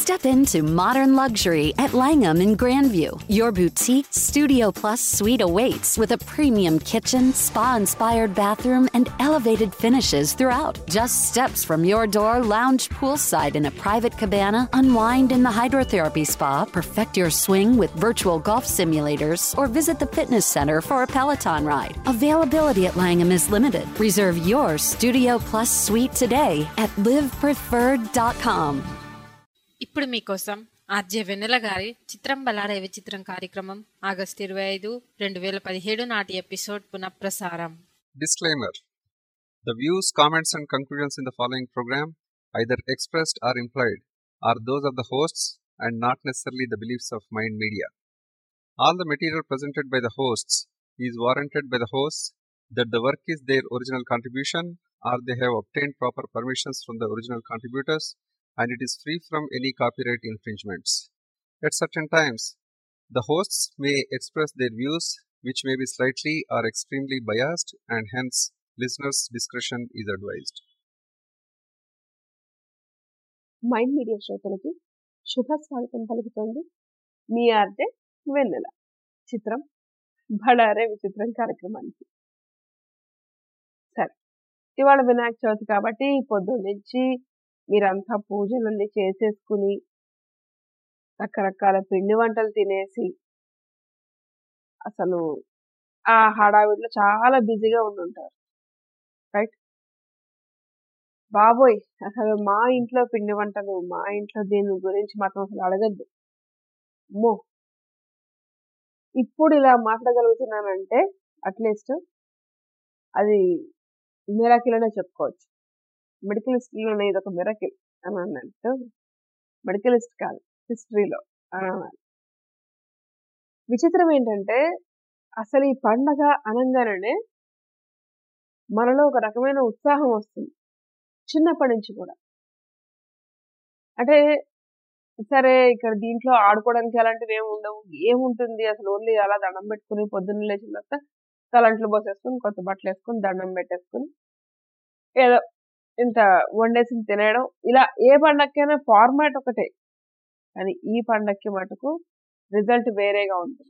Step into modern luxury at Langham in Grandview. Your boutique Studio Plus suite awaits with a premium kitchen, spa inspired bathroom, and elevated finishes throughout. Just steps from your door, lounge poolside in a private cabana, unwind in the hydrotherapy spa, perfect your swing with virtual golf simulators, or visit the fitness center for a Peloton ride. Availability at Langham is limited. Reserve your Studio Plus suite today at livepreferred.com. ఇప్పుడు మీకోసం RJ వెన్నెల గారి చిత్రం బలారే విచిత్రం కార్యక్రమం August ఇరవై ఐదు రెండు వేల పదిహేడు నాటి ఎపిసోడ్ పునఃప్రసారం Disclaimer The views, comments, and conclusions in the following program, either expressed or implied, are those of the hosts and not necessarily the beliefs of Mind Media. All the material presented by the hosts is warranted by the hosts that the work is their original contribution or they have obtained proper permissions from the original contributors and it is free from any copyright infringements. At certain times, the hosts may express their views which may be slightly or extremely biased and hence listeners' discretion is advised. Mind Media శ్రోతలకి శుభ స్వాగతం పలుకుతోంది మీ RJ వెన్నెల చిత్రం బడారే విచిత్రం కార్యక్రమానికి సరే ఇవాళ వినాయక చవితి కాబట్టి పొద్దున్న నుంచి మీరంతా పూజలన్నీ చేసేసుకుని రకరకాల పిండి వంటలు తినేసి అసలు ఆ హడావిడిలో చాలా బిజీగా ఉండుంటారు రైట్ బాబోయ్ అసలు మా ఇంట్లో పిండి వంటలు మా ఇంట్లో దీని గురించి మాత్రం అసలు అడగద్దు మో ఇప్పుడు ఇలా మాట్లాడగలుగుతున్నానంటే అట్లీస్ట్ అది మిరాకిల్ అనే చెప్పుకోవచ్చు మెడికల్ హిస్టరీలోనే ఇది ఒక మిరాకిల్ అని అన్నట్టు మెడికల్ హిస్ట్ కాదు హిస్టరీలో అని అనాలి విచిత్రం ఏంటంటే అసలు ఈ పండగ అనగానే మనలో ఒక రకమైన ఉత్సాహం వస్తుంది చిన్నప్పటి నుంచి కూడా అంటే సరే ఇక్కడ దీంట్లో ఆడుకోవడానికి అలాంటివి ఏమి ఉండవు ఏముంటుంది అసలు ఓన్లీ అలా దండం పెట్టుకుని పొద్దున్న లేచిన తర్వాత తలంట్లు పోసేసుకుని కొత్త బట్టలు వేసుకుని దండం పెట్టేసుకుని ఏదో ఇంత వండేసి తినేయడం ఇలా ఏ పండక్కైనా ఫార్మాట్ ఒకటే కానీ ఈ పండక్కి మటుకు రిజల్ట్ వేరేగా ఉంటుంది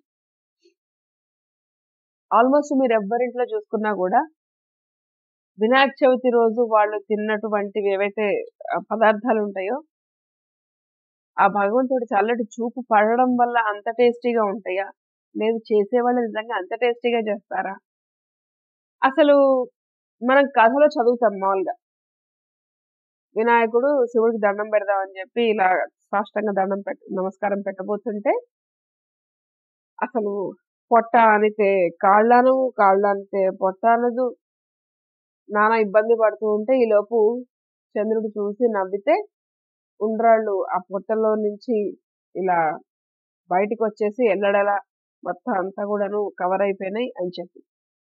ఆల్మోస్ట్ మీరు ఎవ్వరింట్లో చూసుకున్నా కూడా వినాయక చవితి రోజు వాళ్ళు తిన్నటువంటివి ఏవైతే పదార్థాలు ఉంటాయో ఆ భగవంతుడి చల్లటి చూపు పడడం వల్ల అంత టేస్టీగా ఉంటాయా లేదు చేసేవాళ్ళు నిజంగా అంత టేస్టీగా చేస్తారా అసలు మనం కథలో చదువుతాం మామూలుగా వినాయకుడు శివుడికి దండం పెడదామని చెప్పి ఇలా సాష్టంగా దండం పెట్ట నమస్కారం పెట్టబోతుంటే అసలు పొట్ట అనితే కాళ్ళను కాళ్ళు అనితే పొట్ట అనదు నానా ఇబ్బంది పడుతూ ఉంటే ఈ లోపు చంద్రుడు చూసి నవ్వితే ఉండ్రాళ్ళు ఆ పొట్టలో నుంచి ఇలా బయటికి వచ్చేసి ఎల్లడలా మొత్తం అంతా కూడాను కవర్ అయిపోయినాయి అని చెప్పి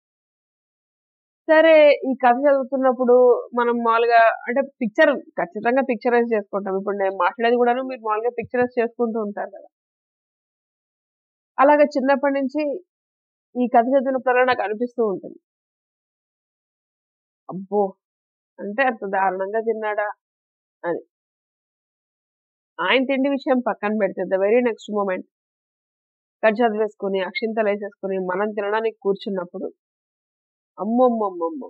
సరే ఈ కథ చదువుతున్నప్పుడు మనం మామూలుగా అంటే పిక్చర్ ఖచ్చితంగా పిక్చరైజ్ చేసుకుంటాం ఇప్పుడు నేను మాట్లాడేది కూడాను మీరు మామూలుగా పిక్చరైజ్ చేసుకుంటూ ఉంటారు కదా అలాగే చిన్నప్పటి నుంచి ఈ కథ చదివినప్పుడల్లా నాకు అనిపిస్తూ ఉంటుంది అబ్బో అంటే అంత దారుణంగా తిన్నాడా అని ఆయన తిండి విషయం పక్కన పెడితే the very next moment cut చదివేసుకుని అక్షింతలు వేసేసుకుని మనం తినడానికి కూర్చున్నప్పుడు అమ్మమ్మమ్మమ్మ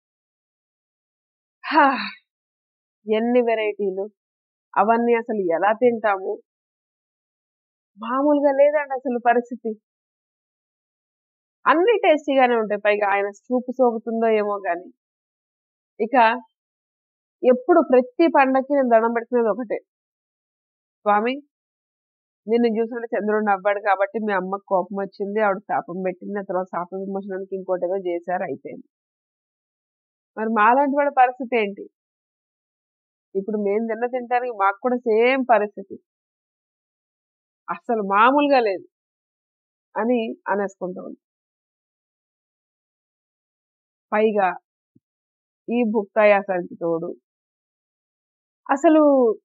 ఎన్ని వెరైటీలు అవన్నీ అసలు ఎలా తింటాము మామూలుగా లేదండి అసలు పరిస్థితి అన్ని టేస్టీగానే ఉంటాయి పైగా ఆయన చూపు సోకుతుందో ఏమో కానీ ఇక ఎప్పుడు ప్రతి పండక్కి నేను దండం పెట్టుకునేది ఒకటే స్వామి నిన్ను చూసినట్టు చంద్రుడు నవ్వాడు కాబట్టి మీ అమ్మకు కోపం వచ్చింది ఆవిడ శాపం పెట్టింది ఆ తర్వాత శాప విమోచనానికి ఇంకోటి ఏదో చేశారు అయిపోయింది మరి మాలాంటి వాడి పరిస్థితి ఏంటి ఇప్పుడు మేము తిన్న తింటానికి మాకు కూడా సేమ్ పరిస్థితి అసలు మామూలుగా లేదు అని అనేసుకుంటూ ఉంది పైగా ఈ భుక్తాయాసానికి తోడు అసలు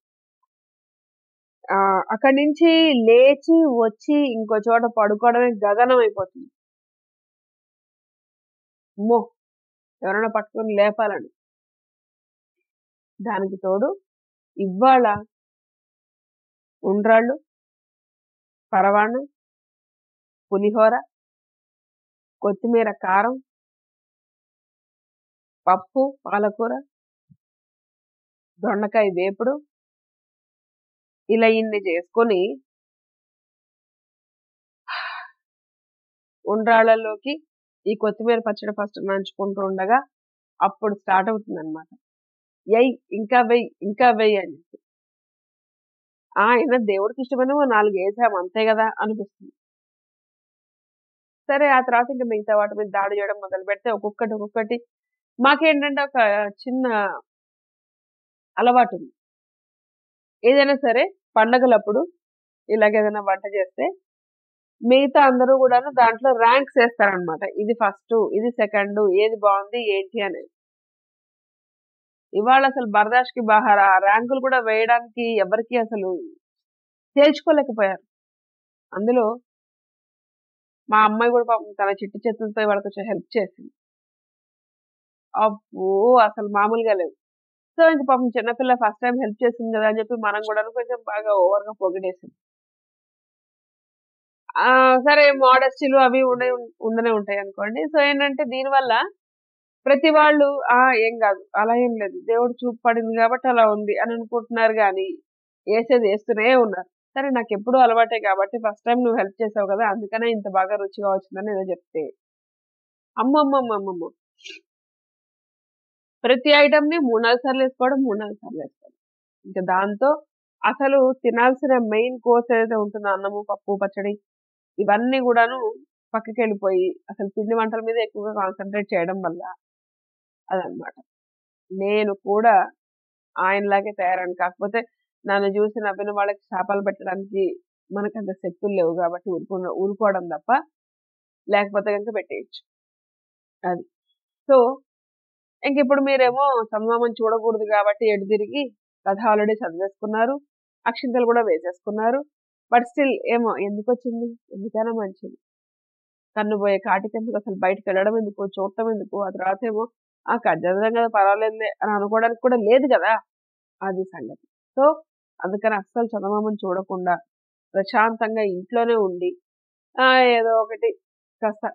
ఆ అక్కడి నుంచి లేచి వచ్చి ఇంకో చోట పడుకోవడమే గగనం అయిపోతుంది మో ఎవరైనా పట్టుకొని లేపాలని దానికి తోడు ఇవాళ ఉండ్రాళ్ళు పరవాణం పులిహోర కొత్తిమీర కారం పప్పు పాలకూర దొండకాయ వేపుడు ఇలా ఇన్ని చేసుకొని ఉండ్రాళ్ళలోకి ఈ కొత్తిమీర పచ్చడి ఫస్ట్ నంచుకుంటూ ఉండగా అప్పుడు స్టార్ట్ అవుతుంది అనమాట ఎయ్ ఇంకా వెయ్యి ఇంకా వెయ్యి అని చెప్పి ఆయన దేవుడికి ఇష్టమైన ఓ నాలుగు వేసాం అంతే కదా అనిపిస్తుంది సరే ఆ తర్వాత ఇంకా మిగతా వాటి మీద దాడి చేయడం మొదలు పెడితే ఒక్కొక్కటి ఒక్కొక్కటి మాకేంటంటే ఒక చిన్న అలవాటు ఉంది ఏదైనా సరే పండగలప్పుడు ఇలాగ ఏదైనా వంట చేస్తే మిగతా అందరూ కూడాను దాంట్లో ర్యాంక్స్ వేస్తారనమాట ఇది ఫస్ట్ ఇది సెకండ్ ఏది బాగుంది ఏంటి అనేది ఇవాళ అసలు బర్దాష్కి బహార్ ఆ ర్యాంకులు కూడా వేయడానికి ఎవరికి అసలు తేల్చుకోలేకపోయారు అందులో మా అమ్మాయి కూడా పాపం తన చిట్టి చేతులతో వాళ్ళకి కొంచెం హెల్ప్ చేసింది అబ్బో అసలు మామూలుగా లేదు సో ఇంక పాపం చిన్నపిల్ల ఫస్ట్ టైం హెల్ప్ చేసింది కదా అని చెప్పి మనం కూడా కొంచెం బాగా ఓవర్గా పొగిడేసింది ఆ, సరే మోడస్టీలు అవి ఉండే ఉండనే ఉంటాయి అనుకోండి సో ఏంటంటే దీనివల్ల ప్రతి వాళ్ళు ఆ ఏం కాదు అలా ఏం లేదు దేవుడు చూపు పడింది కాబట్టి అలా ఉంది అని అనుకుంటున్నారు కానీ వేసేది వేస్తూనే ఉన్నారు సరే నాకు ఎప్పుడూ అలవాటే కాబట్టి ఫస్ట్ టైం నువ్వు హెల్ప్ చేసావు కదా అందుకనే ఇంత బాగా రుచిగా వచ్చిందని ఏదో చెప్తే అమ్మమ్మమ్మమ్మమ్మ ప్రతి ఐటమ్ ని మూడు నాలుగు సార్లు వేసుకోవడం మూడు నాలుగు సార్లు వేసుకోవడం ఇంకా దాంతో అసలు తినాల్సిన మెయిన్ కోర్స్ ఏదైతే ఉంటుందో అన్నము పప్పు పచ్చడి ఇవన్నీ కూడాను పక్కకి వెళ్ళిపోయి అసలు పిండి వంటల మీద ఎక్కువగా కాన్సన్ట్రేట్ చేయడం వల్ల అదనమాట నేను కూడా ఆయనలాగే తయారని కాకపోతే నన్ను చూసి నవ్విన వాళ్ళకి శాపాలు పెట్టడానికి మనకు అంత శక్తులు లేవు కాబట్టి ఊరుకో ఊరుకోవడం తప్ప లేకపోతే కనుక పెట్టేయచ్చు అది సో ఇంక ఇప్పుడు మీరేమో సంగమం చూడకూడదు కాబట్టి ఎటు తిరిగి కథ ఆల్రెడీ చదివేసుకున్నారు అక్షింతలు కూడా వేసేసుకున్నారు బట్ స్టిల్ ఏమో ఎందుకు వచ్చింది ఎందుకైనా మంచిది కన్ను పోయే కాటికి ఎందుకు అసలు బయటకు వెళ్ళడం ఎందుకు చూడటం ఎందుకు ఆ తర్వాత ఏమో ఆ కజ్జదం కదా పర్వాలేదులే అని అనుకోవడానికి కూడా లేదు కదా అది సంగతి సో అందుకని అస్సలు చందమామని చూడకుండా ప్రశాంతంగా ఇంట్లోనే ఉండి ఆ ఏదో ఒకటి కాస్త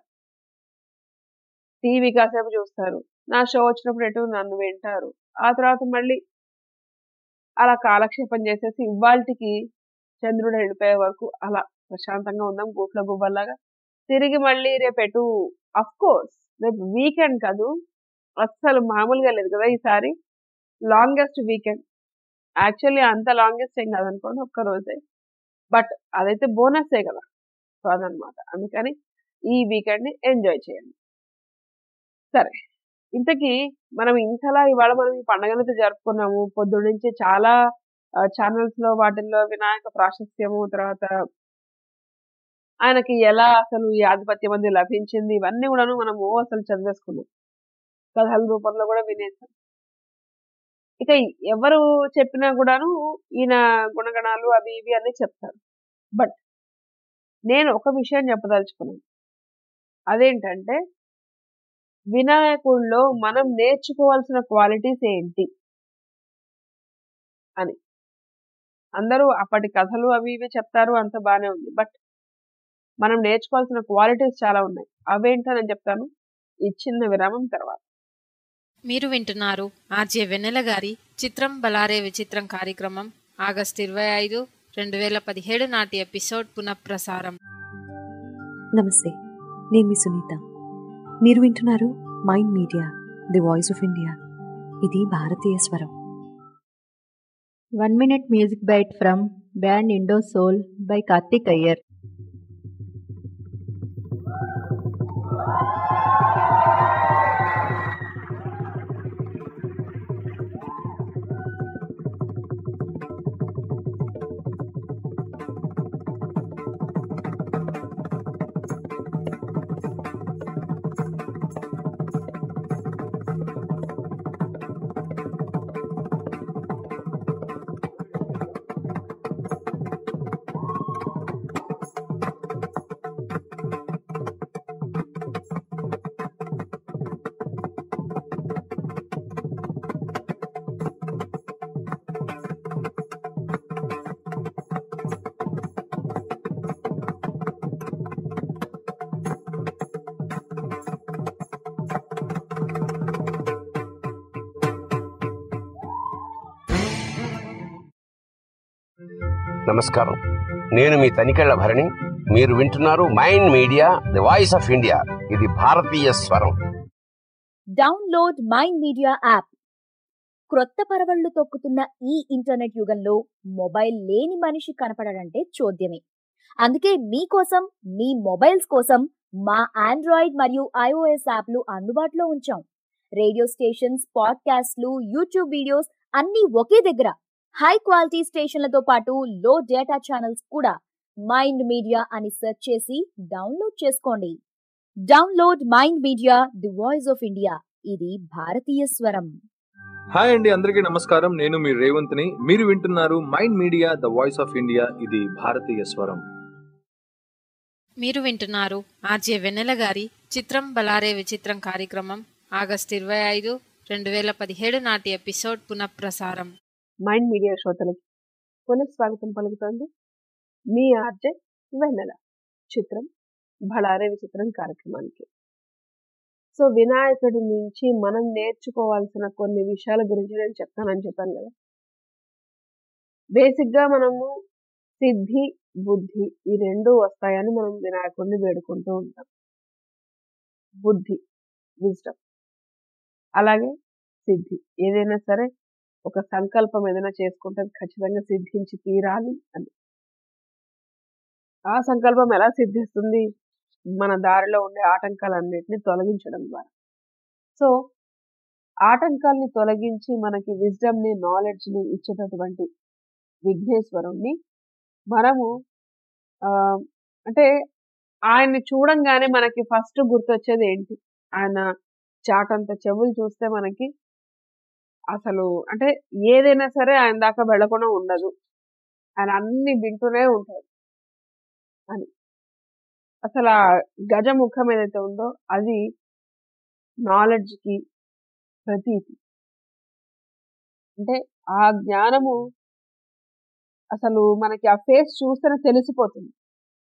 టీవీ కాసేపు చూస్తారు నా షో వచ్చినప్పుడు ఎటు నన్ను వింటారు ఆ తర్వాత మళ్ళీ అలా కాలక్షేపం చేసేసి ఇవాళకి చంద్రుడు వెళ్ళిపోయే వరకు అలా ప్రశాంతంగా ఉందాం గూట్లో గువ్వల్లాగా తిరిగి మళ్ళీ రేపు ఎటు అఫ్ కోర్స్ రేపు వీకెండ్ కాదు అస్సలు మామూలుగా లేదు కదా ఈసారి లాంగెస్ట్ వీకెండ్ యాక్చువల్లీ అంత లాంగెస్ట్ ఏం కాదనుకోండి ఒక్క రోజే బట్ అదైతే బోనస్సే కదా సో అదనమాట అందుకని ఈ వీకెండ్ ని ఎంజాయ్ చేయండి సరే ఇంతకీ మనం ఇంతలా ఇవాళ మనం ఈ పండుగనైతే జరుపుకున్నాము పొద్దున్న నుంచి చాలా ఛానల్స్ లో వాటిల్లో వినాయక ప్రాశస్త్యము తర్వాత ఆయనకి ఎలా అసలు ఈ ఆధిపత్యం అనేది లభించింది ఇవన్నీ కూడాను మనము అసలు చదివేసుకున్నాం కథల రూపంలో కూడా వినేసాం ఇక ఎవరు చెప్పినా కూడాను ఈయన గుణగణాలు అవి ఇవి అన్ని చెప్తారు బట్ నేను ఒక విషయం చెప్పదలుచుకున్నాను అదేంటంటే వినాయకుడిలో మనం నేర్చుకోవాల్సిన క్వాలిటీస్ ఏంటి అని అందరూ అప్పటి కథలు అవి ఇవి చెప్తారు అంత బాగానే ఉంది బట్ మనం నేర్చుకోవాల్సిన క్వాలిటీస్ చాలా ఉన్నాయి అవేంటో నేను చెప్తాను ఈ చిన్న విరామం తర్వాత మీరు వింటున్నారు ఆర్జే వెన్నెల గారి చిత్రం బలారే విచిత్రం కార్యక్రమం ఆగస్టు ఇరవై ఐదు రెండు వేల పదిహేడు నాటి ఎపిసోడ్ పునఃప్రసారం నమస్తే నేను మీ సునీత మీరు వింటున్నారు mind media the voice of India ఇది భారతీయ స్వరం One minute music bite from band Indo Soul by Karthik Iyer. నమస్కారం నేను మీ తనికెళ్ల భరణి మీరు వింటున్నారు mind media the voice of India ఇది భారతీయ స్వరం డౌన్లోడ్ మైండ్ మీడియా యాప్ క్రొత్త పరవళ్లు తొక్కుతున్న ఈ ఇంటర్నెట్ యుగంలో మొబైల్ లేని మనిషి కనపడడంటే చూద్యమే అందుకే మీకోసం మీ మొబైల్స్ కోసం మా ఆండ్రాయిడ్ మరియు ఐఓఎస్ యాప్లు అందుబాటులో ఉంచాం రేడియో స్టేషన్స్ పాడ్కాస్ట్లు యూట్యూబ్ వీడియోస్ అన్నీ ఒకే దగ్గర హై క్వాలిటీ స్టేషన్లతో పాటు లో డేటా ఛానల్స్ కూడా మైండ్ మీడియా అని సెర్చ్ చేసి డౌన్లోడ్ చేసుకోండి download Mind media the voice of India ఇది భారతీయ స్వరం హాయ్ అండి అందరికీ నమస్కారం నేను మీ రేవంత్ని మీరు వింటున్నారు mind media the voice of India ఇది భారతీయ స్వరం మీరు వింటున్నారు ఆర్జే వెన్నెల గారి చిత్రం బలారే విచిత్రం కార్యక్రమం ఆగస్టు ఇరవై ఐదు రెండు వేల పదిహేడు నాటి ఎపిసోడ్ పునఃప్రసారం మైండ్ మీడియా శ్రోతలకి పునః స్వాగతం పలుకుతోంది మీ ఆర్జే వెన్నెల చిత్రం బళారే విచిత్రం కార్యక్రమానికి సో వినాయకుడి నుంచి మనం నేర్చుకోవాల్సిన కొన్ని విషయాల గురించి నేను చెప్తానని చెప్పాను కదా బేసిక్గా మనము సిద్ధి బుద్ధి ఈ రెండు వస్తాయని మనం వినాయకుడిని వేడుకుంటూ ఉంటాం బుద్ధి విజ్డమ్ అలాగే సిద్ధి ఏదైనా సరే ఒక సంకల్పం ఏదైనా చేసుకుంటే అది ఖచ్చితంగా సిద్ధించి తీరాలి అని ఆ సంకల్పం ఎలా సిద్ధిస్తుంది మన దారిలో ఉండే ఆటంకాలన్నిటిని తొలగించడం ద్వారా సో ఆటంకాల్ని తొలగించి మనకి విజ్డమ్ని నాలెడ్జ్ని ఇచ్చేటటువంటి విఘ్నేశ్వరుణ్ణి మనము అంటే ఆయన్ని చూడంగానే మనకి ఫస్ట్ గుర్తొచ్చేది ఏంటి ఆయన చాటంత చెవులు చూస్తే మనకి అసలు అంటే ఏదైనా సరే ఆయన దాకా వెళ్లకుండా ఉండదు ఆయన అన్ని వింటూనే ఉంటాడు అని అసలు ఆ గజముఖం ఏదైతే ఉందో అది నాలెడ్జ్కి ప్రతీతి అంటే ఆ జ్ఞానము అసలు మనకి ఆ ఫేస్ చూస్తేనే తెలిసిపోతుంది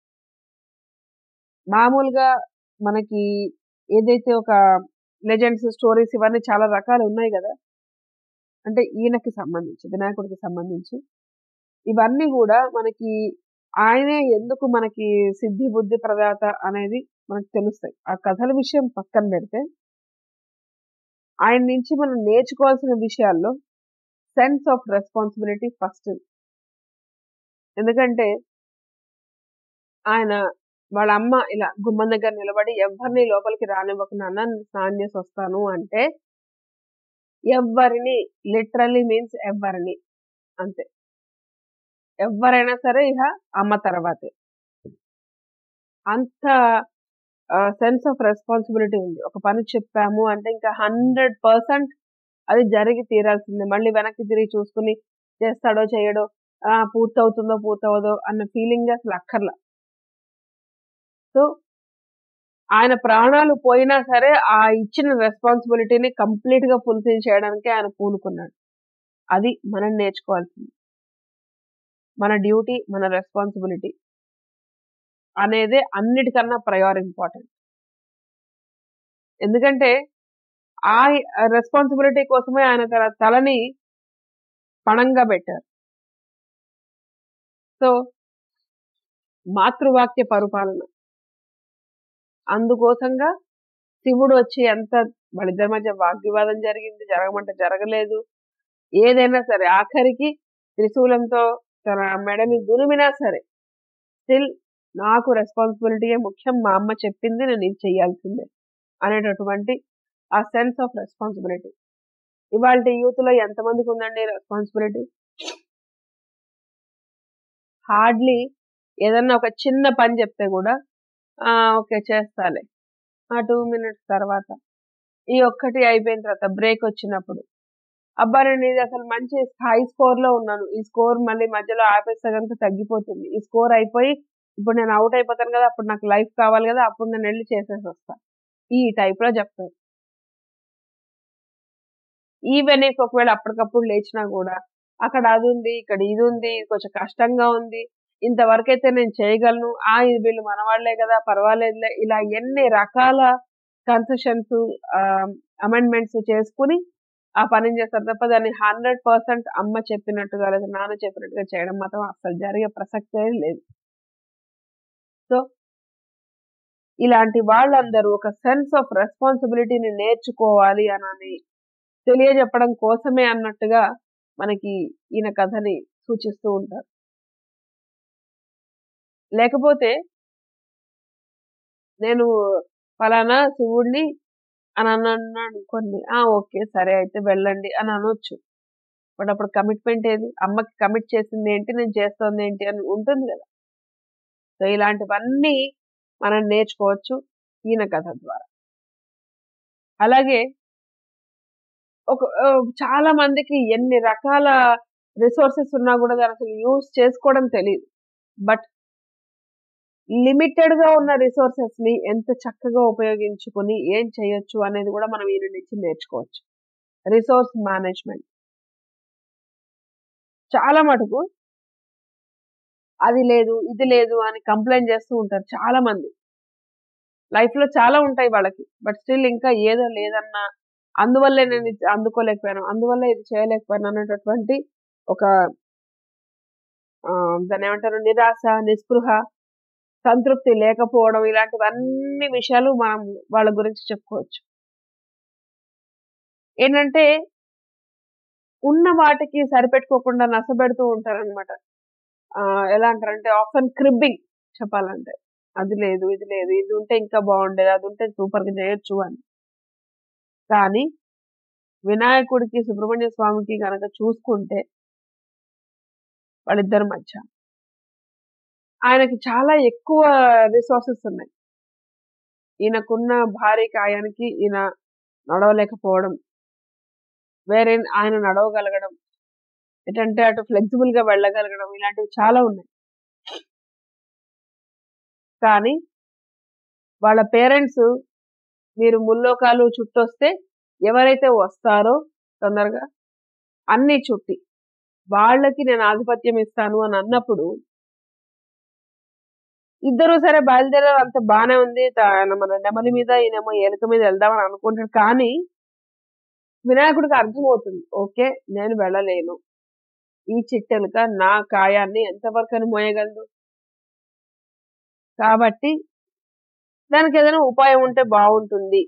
మామూలుగా మనకి ఏదైతే ఒక లెజెండ్స్ స్టోరీస్ ఇవన్నీ చాలా రకాలు ఉన్నాయి కదా అంటే ఈయనకి సంబంధించి వినాయకుడికి సంబంధించి ఇవన్నీ కూడా మనకి ఆయనే ఎందుకు మనకి సిద్ధి బుద్ధి ప్రదాత అనేది మనకు తెలుస్తాయి ఆ కథల విషయం పక్కన పెడితే ఆయన నుంచి మనం నేర్చుకోవాల్సిన విషయాల్లో సెన్స్ ఆఫ్ రెస్పాన్సిబిలిటీ ఫస్ట్ ఎందుకంటే ఆయన వాళ్ళ అమ్మ ఇలా గుమ్మం దగ్గర నిలబడి ఎవరిని లోపలికి రానివ్వకుండా నేను స్నానం చేసి వస్తాను అంటే ఎవరిని లిటరల్లీ మీన్స్ ఎవరిని అంతే ఎవరైనా సరే ఇక అమ్మ తర్వాతే అంత సెన్స్ ఆఫ్ రెస్పాన్సిబిలిటీ ఉంది ఒక పని చెప్పాము అంటే ఇంకా హండ్రెడ్ పర్సెంట్ అది జరిగి తీరాల్సిందే మళ్ళీ వెనక్కి తిరిగి చూసుకుని చేస్తాడో చేయడో పూర్తవుతుందో పూర్తవదో అన్న ఫీలింగ్ అసలు అక్కర్లా సో ఆయన ప్రాణాలు పోయినా సరే ఆ ఇచ్చిన రెస్పాన్సిబిలిటీని కంప్లీట్ గా ఫుల్ఫిల్ చేయడానికి ఆయన పూనుకున్నాడు అది మనం నేర్చుకోవాల్సింది మన డ్యూటీ మన రెస్పాన్సిబిలిటీ అనేది అన్నిటికన్నా ప్రయార్ ఇంపార్టెంట్ ఎందుకంటే ఆ రెస్పాన్సిబిలిటీ కోసమే ఆయన తన తలని పణంగా పెట్టారు సో మాతృవాక్య పరిపాలన అందుకోసంగా శివుడు వచ్చి ఎంత వాళ్ళిద్దరి మధ్య వాగ్వివాదం జరిగింది జరగమంటే జరగలేదు ఏదైనా సరే ఆఖరికి త్రిశూలంతో తన మెడని దురిమినా సరే స్టిల్ నాకు రెస్పాన్సిబిలిటీయే ముఖ్యం మా అమ్మ చెప్పింది నేను ఇది చేయాల్సిందే అనేటటువంటి ఆ సెన్స్ ఆఫ్ రెస్పాన్సిబిలిటీ ఇవాళ యూత్లో ఎంతమందికి ఉందండి రెస్పాన్సిబిలిటీ హార్డ్లీ ఏదన్నా ఒక చిన్న పని చెప్తే కూడా ఓకే చేస్తాలే ఆ టూ మినిట్స్ తర్వాత ఈ ఒక్కటి అయిపోయిన తర్వాత బ్రేక్ వచ్చినప్పుడు అబ్బా నేను ఇది అసలు మంచి హై స్కోర్ లో ఉన్నాను ఈ స్కోర్ మళ్ళీ మధ్యలో ఆపేస్తే కనుక తగ్గిపోతుంది ఈ స్కోర్ అయిపోయి ఇప్పుడు నేను అవుట్ అయిపోతాను కదా అప్పుడు నాకు లైఫ్ కావాలి కదా అప్పుడు నేను వెళ్ళి చేసేసి వస్తా ఈ టైప్ లో చెప్తాను ఈవెన్ ఇఫ్ ఒకవేళ అప్పటికప్పుడు లేచినా కూడా అక్కడ అది ఉంది ఇక్కడ ఇది ఉంది కొంచెం కష్టంగా ఉంది ఇంతవరకు అయితే నేను చేయగలను ఆ ఇది వీళ్ళు మనవాళ్లే కదా పర్వాలేదులే ఇలా ఎన్ని రకాల కన్సెషన్స్ అమెండ్మెంట్స్ చేసుకుని ఆ పనిని చేస్తారు తప్ప దాన్ని హండ్రెడ్ పర్సెంట్ అమ్మ చెప్పినట్టుగా లేదా నాన్న చెప్పినట్టుగా చేయడం మాత్రం అసలు జరిగే ప్రసక్తే లేదు సో ఇలాంటి వాళ్ళందరూ ఒక సెన్స్ ఆఫ్ రెస్పాన్సిబిలిటీని నేర్చుకోవాలి అని తెలియజెప్పడం కోసమే అన్నట్టుగా మనకి ఈయన కథని సూచిస్తూ ఉంటారు లేకపోతే నేను ఫలానా శివుడిని అని అన్నాను అనుకోండి ఆ ఓకే సరే అయితే వెళ్ళండి అని అనొచ్చు బట్ అప్పుడు కమిట్మెంట్ ఏది అమ్మకి కమిట్ చేసింది ఏంటి నేను చేస్తోంది ఏంటి అని ఉంటుంది కదా సో ఇలాంటివన్నీ మనం నేర్చుకోవచ్చు ఈయన కథ ద్వారా అలాగే ఒక ఆ, చాలా మందికి ఎన్ని రకాల రిసోర్సెస్ ఉన్నా కూడా దాన్ని అసలు యూజ్ చేసుకోవడం తెలియదు బట్ లిమిటెడ్ గా ఉన్న రిసోర్సెస్ ని ఎంత చక్కగా ఉపయోగించుకొని ఏం చేయొచ్చు అనేది కూడా మనం ఈయన నుంచి నేర్చుకోవచ్చు రిసోర్స్ మేనేజ్మెంట్ చాలా మటుకు అది లేదు ఇది లేదు అని కంప్లైంట్ చేస్తూ ఉంటారు చాలా మంది లైఫ్ లో చాలా ఉంటాయి వాళ్ళకి బట్ స్టిల్ ఇంకా ఏదో లేదన్నా అందువల్లే నేను ఇది అందుకోలేకపోయాను అందువల్ల ఇది చేయలేకపోయాను అనేటటువంటి ఒక ఆ, దాన్ని ఏమంటారు నిరాశ నిస్పృహ సంతృప్తి లేకపోవడం ఇలాంటివన్నీ విషయాలు మనం వాళ్ళ గురించి చెప్పుకోవచ్చు ఏంటంటే ఉన్న వాటికి సరిపెట్టుకోకుండా నసబెడుతూ ఉంటారనమాట ఎలా అంటారంటే ఆఫన్ క్రిబ్బింగ్ చెప్పాలంటే అది లేదు ఇది లేదు ఇది ఉంటే ఇంకా బాగుండేది అది ఉంటే సూపర్ గా చేయొచ్చు అని కానీ వినాయకుడికి సుబ్రహ్మణ్య స్వామికి కనుక చూసుకుంటే వాళ్ళిద్దరి మధ్య ఆయనకి చాలా ఎక్కువ రిసోర్సెస్ ఉన్నాయి ఈయనకున్న భారీ కాయానికి ఈయన నడవలేకపోవడం వేరే ఆయన నడవగలగడం ఎటంటే అటు ఫ్లెక్సిబుల్ గా వెళ్ళగలగడం ఇలాంటివి చాలా ఉన్నాయి కానీ వాళ్ళ పేరెంట్స్ మీరు ముల్లోకాలు చుట్టొస్తే ఎవరైతే వస్తారో తొందరగా అన్ని చుట్టి వాళ్ళకి నేను ఆధిపత్యం ఇస్తాను అని అన్నప్పుడు ఇద్దరు సరే బయలుదేరారు అంత బానే ఉంది తా- ఆయన మన నెమలి మీద ఈయనేమో ఎలుక మీద వెళ్దామని అనుకుంటాడు కానీ వినాయకుడికి అర్థమవుతుంది ఓకే నేను వెళ్ళలేను ఈ చిట్టెలుక నా కాయాన్ని ఎంతవరకు అని మోయగలదు కాబట్టి దానికి ఏదైనా ఉపాయం ఉంటే బాగుంటుంది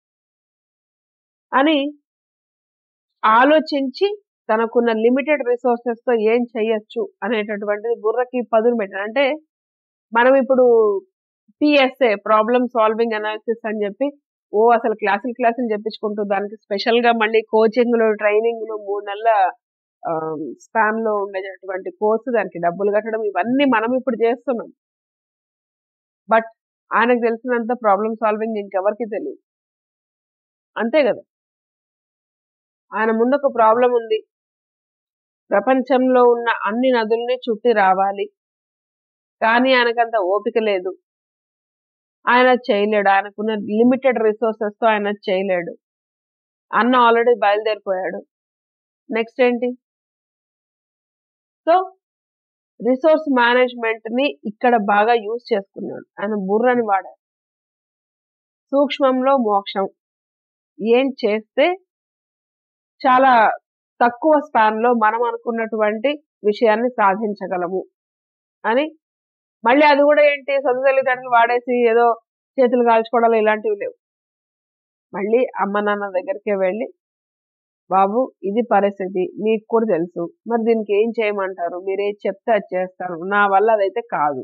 అని ఆలోచించి తనకున్న లిమిటెడ్ రిసోర్సెస్ తో ఏం చెయ్యొచ్చు అనేటటువంటిది బుర్రకి పదును పెట్టారు అంటే మనం ఇప్పుడు పిఎస్ఏ ప్రాబ్లమ్ సాల్వింగ్ అనాలిసిస్ అని చెప్పి ఓ అసలు క్లాసులు క్లాసులు చెప్పించుకుంటూ దానికి స్పెషల్ గా మళ్ళీ కోచింగ్ లో ట్రైనింగ్ లో మూడు నెలల స్పాన్ లో ఉండేటటువంటి కోర్సు దానికి డబ్బులు కట్టడం ఇవన్నీ మనం ఇప్పుడు చేస్తున్నాం బట్ ఆయనకు తెలిసినంత ప్రాబ్లమ్ సాల్వింగ్ ఇంకెవరికి తెలియదు అంతే కదా ఆయన ముందు ఒక ప్రాబ్లం ఉంది ప్రపంచంలో ఉన్న అన్ని నదుల్ని చుట్టి రావాలి కానీ ఆయనకంత ఓపిక లేదు ఆయన చేయలేడు ఆయనకున్న లిమిటెడ్ రిసోర్సెస్ తో ఆయన చేయలేడు అన్న ఆల్రెడీ బయలుదేరిపోయాడు నెక్స్ట్ ఏంటి సో రిసోర్స్ మేనేజ్మెంట్ ని ఇక్కడ బాగా యూజ్ చేసుకున్నాడు ఆయన బుర్రని వాడారు సూక్ష్మంలో మోక్షం ఏం చేస్తే చాలా తక్కువ స్పాన్ లో మనం అనుకున్నటువంటి విషయాన్ని సాధించగలము అని మళ్ళీ అది కూడా ఏంటి సొంత తల్లిదండ్రులు వాడేసి ఏదో చేతులు కాల్చుకోవడాలు ఇలాంటివి లేవు మళ్ళీ అమ్మ నాన్న దగ్గరికే వెళ్ళి బాబు ఇది పరిస్థితి మీకు కూడా తెలుసు మరి దీనికి ఏం చేయమంటారు మీరు ఏది చెప్తే అది చేస్తాను నా వల్ల అదైతే కాదు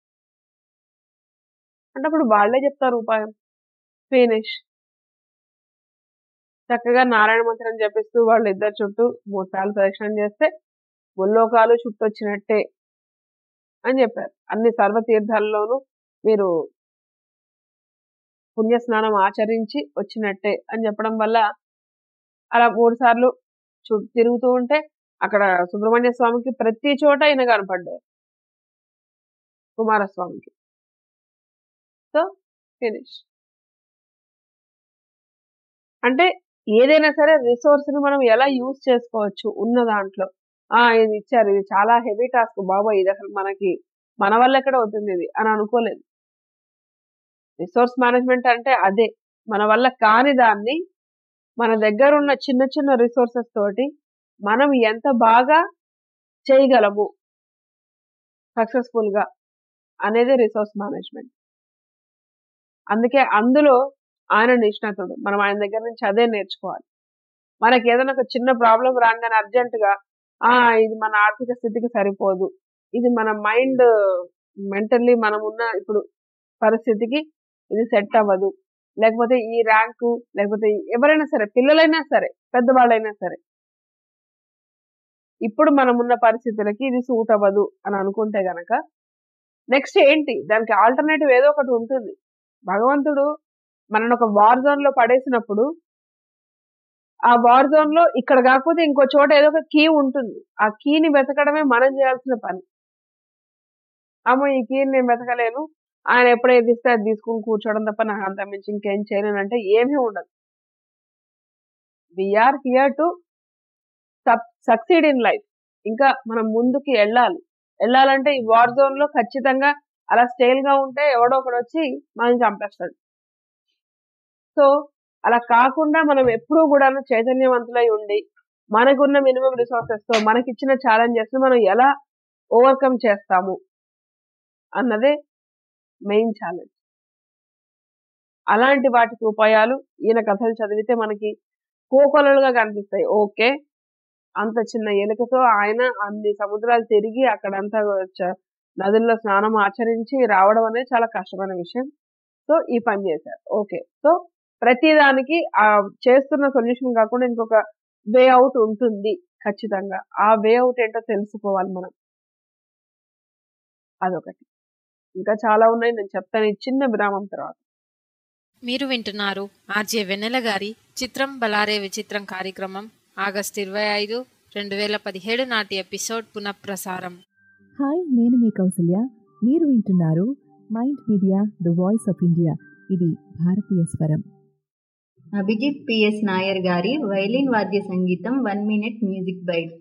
అంటే అప్పుడు వాళ్ళే చెప్తారు ఉపాయం ఫినిష్ చక్కగా నారాయణ మంత్రం జపిస్తూ వాళ్ళు ఇద్దరు చుట్టూ మూడు సార్లు ప్రదక్షిణ చేస్తే ముల్లోకాలు చుట్టొచ్చినట్టే అని చెప్పారు అన్ని సర్వతీర్థాల్లోనూ మీరు పుణ్యస్నానం ఆచరించి వచ్చినట్టే అని చెప్పడం వల్ల అలా మూడు సార్లు చు తిరుగుతూ ఉంటే అక్కడ సుబ్రహ్మణ్య స్వామికి ప్రతి చోట ఈయన కనపడ్డారు కుమారస్వామికి సో ఫినిష్ అంటే ఏదైనా సరే రిసోర్స్ ని మనం ఎలా యూజ్ చేసుకోవచ్చు ఉన్న దాంట్లో ఆ ఇది ఇచ్చారు ఇది చాలా హెవీ టాస్క్ బాబోయ్ ఇది అసలు మనకి మన వల్ల ఎక్కడ అవుతుంది ఇది అని అనుకోలేదు రిసోర్స్ మేనేజ్మెంట్ అంటే అదే మన వల్ల కాని దాన్ని మన దగ్గర ఉన్న చిన్న చిన్న రిసోర్సెస్ తోటి మనం ఎంత బాగా చేయగలము సక్సెస్ఫుల్ గా అనేది రిసోర్స్ మేనేజ్మెంట్ అందుకే అందులో ఆయన నిష్ణాతుడు మనం ఆయన దగ్గర నుంచి అదే నేర్చుకోవాలి మనకి ఏదైనా ఒక చిన్న ప్రాబ్లం రాగానే అర్జెంట్ గా ఆ ఇది మన ఆర్థిక స్థితికి సరిపోదు ఇది మన మైండ్ మెంటల్లీ మనం ఉన్న ఇప్పుడు పరిస్థితికి ఇది సెట్ అవ్వదు లేకపోతే ఈ ర్యాంకు లేకపోతే ఎవరైనా సరే పిల్లలైనా సరే పెద్దవాళ్ళైనా సరే ఇప్పుడు మనం ఉన్న పరిస్థితులకి ఇది సూట్ అవ్వదు అని అనుకుంటే గనక నెక్స్ట్ ఏంటి దానికి ఆల్టర్నేటివ్ ఏదో ఒకటి ఉంటుంది భగవంతుడు మనల్ని ఒక వార్ జోన్ లో పడేసినప్పుడు ఆ వార్ జోన్ లో ఇక్కడ కాకపోతే ఇంకో చోట ఏదో ఒక కీ ఉంటుంది ఆ కీని వెతకడమే మనం చేయాల్సిన పని అమ్మో ఈ కీని నేను వెతకలేను ఆయన ఎప్పుడు ఏది ఇస్తే అది తీసుకుని కూర్చోవడం తప్ప నాకు అంత మించి ఇంకేం చేయలేను అంటే ఏమీ ఉండదు we're here to succeed in life ఇంకా మనం ముందుకి వెళ్ళాలి వెళ్ళాలంటే ఈ వార్ జోన్ లో ఖచ్చితంగా అలా స్టైల్ గా ఉంటే ఎవడో ఒకడు వచ్చి మనం చంపేస్తాడు సో అలా కాకుండా మనం ఎప్పుడూ కూడా చైతన్యవంతులై ఉండి మనకున్న మినిమం రిసోర్సెస్ తో మనకిచ్చిన ఛాలెంజెస్ మనం ఎలా ఓవర్కమ్ చేస్తాము అన్నదే మెయిన్ ఛాలెంజ్ అలాంటి వాటికి ఉపాయాలు ఈయన కథలు చదివితే మనకి కోకొలలుగా కనిపిస్తాయి ఓకే అంత చిన్న ఎలుకతో ఆయన అన్ని సముద్రాలు తిరిగి అక్కడంతా చ- నదుల్లో స్నానం ఆచరించి రావడం అనేది చాలా కష్టమైన విషయం సో ఈ పని చేశారు ఓకే సో ప్రతిదానికి ఆ చేస్తున్న సొల్యూషన్ కాకుండా ఇంకొక వే అవుట్ ఉంటుంది ఖచ్చితంగా ఆ వే అవుట్ ఏంటో తెలుసుకోవాలి మనం అదొకటి ఇంకా చాలా ఉన్నాయి నేను చెప్తాను ఈ చిన్న విరామం తర్వాత మీరు వింటున్నారు ఆర్జే వెన్నెల గారి చిత్రం బలారే విచిత్రం కార్యక్రమం ఆగస్టు ఇరవై ఐదు రెండు వేల పదిహేడు నాటి ఎపిసోడ్ పునఃప్రసారం హాయ్ నేను మీ కౌసల్య మీరు వింటున్నారు mind media the voice of India ఇది భారతీయ స్వరం అభిజిత్ పిఎస్ నాయర్ గారి వైలిన్ వాద్య సంగీతం వన్ మినిట్ మ్యూజిక్ బైట్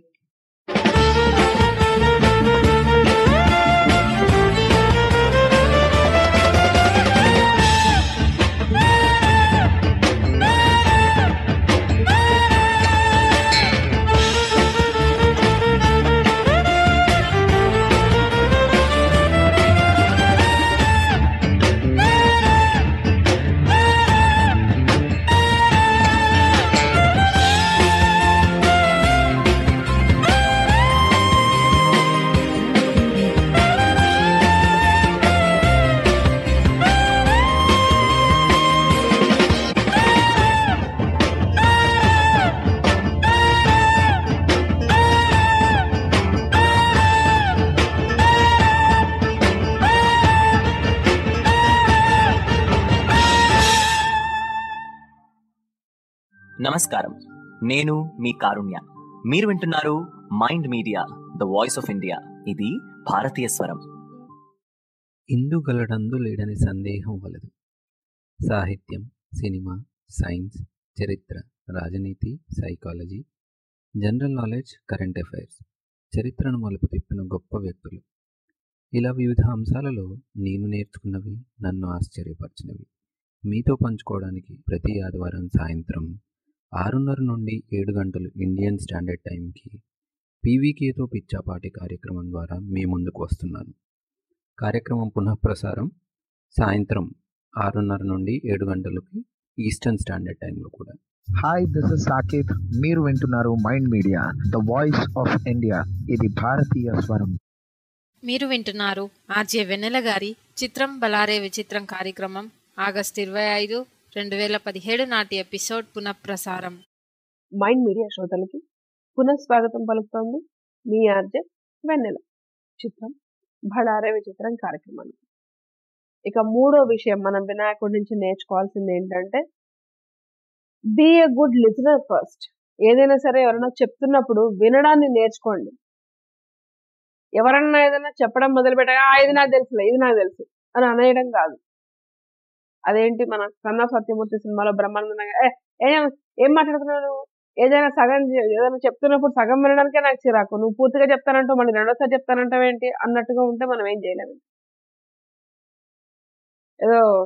నమస్కారం నేను మీ కారుణ్య మీరు వింటున్నారు mind media the voice of India ఇది భారతీయ స్వరం ఇందుగలడందు లేడని సందేహం వలదు సాహిత్యం సినిమా సైన్స్ చరిత్ర రాజనీతి psychology general knowledge current affairs చరిత్రను మలుపు తిప్పిన గొప్ప వ్యక్తులు ఇలా వివిధ అంశాలలో నేను నేర్చుకున్నవి నన్ను ఆశ్చర్యపరిచినవి మీతో పంచుకోవడానికి ప్రతి ఆదివారం సాయంత్రం ఆరున్నర నుండి ఏడు గంటలు ఇండియన్ స్టాండర్డ్ టైంకి పీవీకేతో పిచ్చాపాటి కార్యక్రమం ద్వారా మీ ముందుకు వస్తున్నాను కార్యక్రమం పునఃప్రసారం సాయంత్రం ఆరున్నర నుండి ఏడు గంటలకి ఈస్టర్న్ స్టాండర్డ్ టైంలో కూడా హాయ్ దిస్ ఇస్ సాకేత్ మీరు వింటున్నారు mind media the voice of India ఇది భారతీయ స్వరం మీరు వింటున్నారు ఆర్జే వెన్నెల గారి చిత్రం బలారే విచిత్రం కార్యక్రమం ఆగస్టు ఇరవై ఐదు రెండు వేల పదిహేడు నాటి ఎపిసోడ్ పునఃప్రసారం మైండ్ మీడియా శ్రోతలకి పునఃస్వాగతం పలుకుతోంది మీ ఆర్జే వెన్నెల చిత్రం భళారే విచిత్రం కార్యక్రమానికి ఇక మూడో విషయం మనం వినాయకుడి నుంచి నేర్చుకోవాల్సింది ఏంటంటే be a good listener first ఏదైనా సరే ఎవరైనా చెప్తున్నప్పుడు వినడాన్ని నేర్చుకోండి ఎవరన్నా ఏదైనా చెప్పడం మొదలు పెట్టగా "ఆ, ఇది నాకు తెలుసులే ఇది నాకు తెలుసు అని అనేయడం కాదు అదేంటి మన కన్నా సత్యమూర్తి సినిమాలో బ్రహ్మానందంగా "ఏ, ఏం ఏం మాట్లాడుతున్నావు నువ్వు ఏదైనా సగం చె- ఏదైనా చెప్తున్నప్పుడు సగం వినడానికే నాకు చిరాకు నువ్వు పూర్తిగా చెప్తానంటావు మళ్ళీ రెండోసారి చెప్తానంటావు ఏంటి అన్నట్టుగా ఉంటే మనం ఏం చేయలేము ఏదో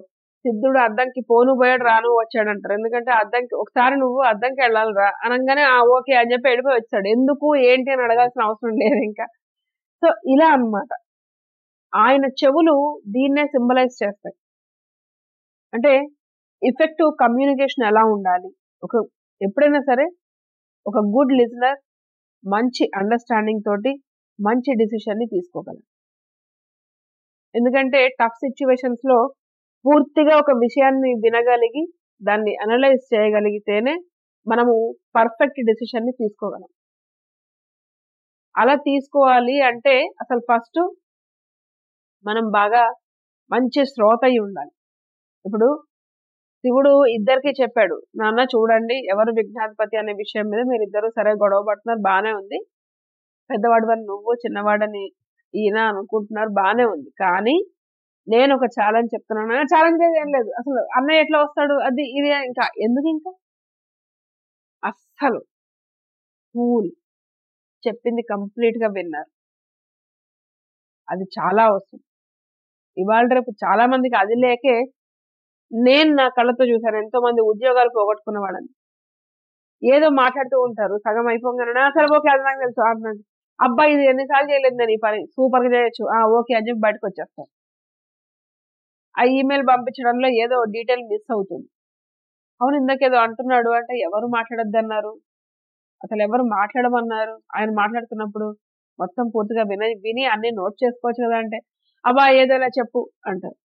సిద్ధుడు అద్దంకి పోను పోయాడు రాను వచ్చాడు అంటారు ఎందుకంటే అద్దంకి ఒకసారి నువ్వు అద్దంకి వెళ్ళాలి రా అనగానే ఆ ఓకే అని చెప్పి వెళ్ళిపోయి వచ్చాడు ఎందుకు ఏంటి అని అడగాల్సిన అవసరం లేదు ఇంకా సో ఇలా అన్నమాట ఆయన చెవులు దీన్నే సింబలైజ్ చేస్తాయి అంటే ఇఫెక్టివ్ కమ్యూనికేషన్ ఎలా ఉండాలి ఒక ఎప్పుడైనా సరే ఒక గుడ్ లిజనర్ మంచి అండర్స్టాండింగ్ తోటి మంచి డిసిషన్ ని తీసుకోగలరు ఎందుకంటే టఫ్ సిచ్యువేషన్స్ లో పూర్తిగా ఒక విషయాన్ని వినగలిగి దాన్ని అనలైజ్ చేయగలిగితేనే మనము పర్ఫెక్ట్ డెసిషన్ ని తీసుకోగలం అలా తీసుకోవాలి అంటే అసలు ఫస్ట్ మనం బాగా మంచి శ్రోత అయి ఉండాలి ఇప్పుడు శివుడు ఇద్దరికి చెప్పాడు నాన్న చూడండి ఎవరు విఘ్నాధిపతి అనే విషయం మీద మీరు ఇద్దరు సరే గొడవ పడుతున్నారు బానే ఉంది పెద్దవాడు అని నువ్వు చిన్నవాడని ఈయన అనుకుంటున్నారు బానే ఉంది కానీ నేను ఒక ఛాలెంజ్ చెప్తున్నాను ఛాలెంజ్ ఏం లేదు అసలు అన్నయ్య ఎట్లా వస్తాడు అది ఇది ఇంకా ఎందుకు ఇంకా అస్సలు కూల్ చెప్పింది కంప్లీట్ గా విన్నారు అది చాలా అవసరం ఇవాళ రేపు చాలా మందికి అది లేకే నేను నా కళ్ళతో చూశాను ఎంతో మంది ఉద్యోగాలు పోగొట్టుకున్న వాళ్ళని ఏదో మాట్లాడుతూ ఉంటారు సగం అయిపోగానే సరే ఓకే అది నాకు తెలుసు అంటున్నాడు అబ్బాయి ఇది ఎన్నిసార్లు చేయలేదు నేను ఈ పని సూపర్ గా చేయొచ్చు ఆ ఓకే అని చెప్పి బయటకు వచ్చేస్తారు ఆ ఈమెయిల్ పంపించడంలో ఏదో డీటెయిల్ మిస్ అవుతుంది అవును ఇందాకేదో అంటున్నాడు అంటే ఎవరు మాట్లాడొద్దన్నారు అసలు ఎవరు మాట్లాడమన్నారు ఆయన మాట్లాడుతున్నప్పుడు మొత్తం పూర్తిగా విన విని అన్ని నోట్ చేసుకోవచ్చు కదా అంటే అబ్బా ఏదైనా చెప్పు అంటారు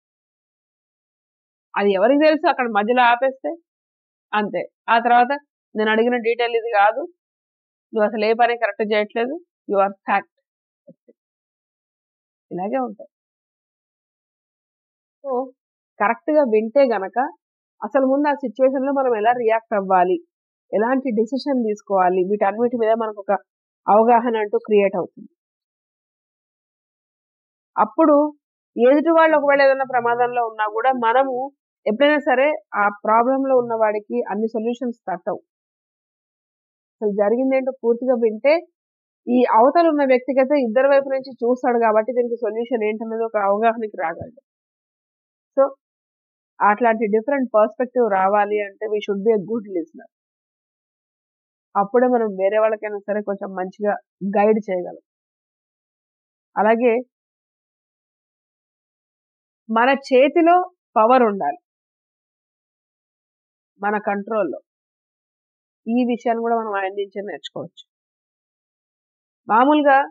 అది ఎవరికి తెలుసు అక్కడ మధ్యలో ఆపేస్తే అంతే ఆ తర్వాత నేను అడిగిన డీటెయిల్ ఇది కాదు నువ్వు అసలు ఏ పని కరెక్ట్ చేయట్లేదు యు ఆర్ ఫ్యాక్ట్ ఇలాగే ఉంటాయి సో కరెక్ట్ గా వింటే గనక అసలు ముందు ఆ సిచ్యువేషన్ లో మనం ఎలా రియాక్ట్ అవ్వాలి ఎలాంటి డెసిషన్ తీసుకోవాలి వీటన్నిటి మీద మనకు ఒక అవగాహన అంటూ క్రియేట్ అవుతుంది అప్పుడు ఎదుటి వాళ్ళు ఒకవేళ ఏదైనా ప్రమాదంలో ఉన్నా కూడా మనము ఎప్పుడైనా సరే ఆ ప్రాబ్లం లో ఉన్న వాడికి అన్ని సొల్యూషన్స్ తట్టవు అసలు జరిగింది ఏంటో పూర్తిగా వింటే ఈ అవతల ఉన్న వ్యక్తిగత ఇద్దరు వైపు నుంచి చూస్తాడు కాబట్టి దీనికి సొల్యూషన్ ఏంటన్నది ఒక అవగాహనకి రాగలడు సో అట్లాంటి డిఫరెంట్ పర్స్పెక్టివ్ రావాలి అంటే we should be a good listener అప్పుడే మనం వేరే వాళ్ళకైనా సరే కొంచెం మంచిగా గైడ్ చేయగలం అలాగే మన చేతిలో పవర్ ఉండాలి మన కంట్రోల్లో ఈ విషయాన్ని కూడా మనం ఆయన నుంచే నేర్చుకోవచ్చు మామూలుగా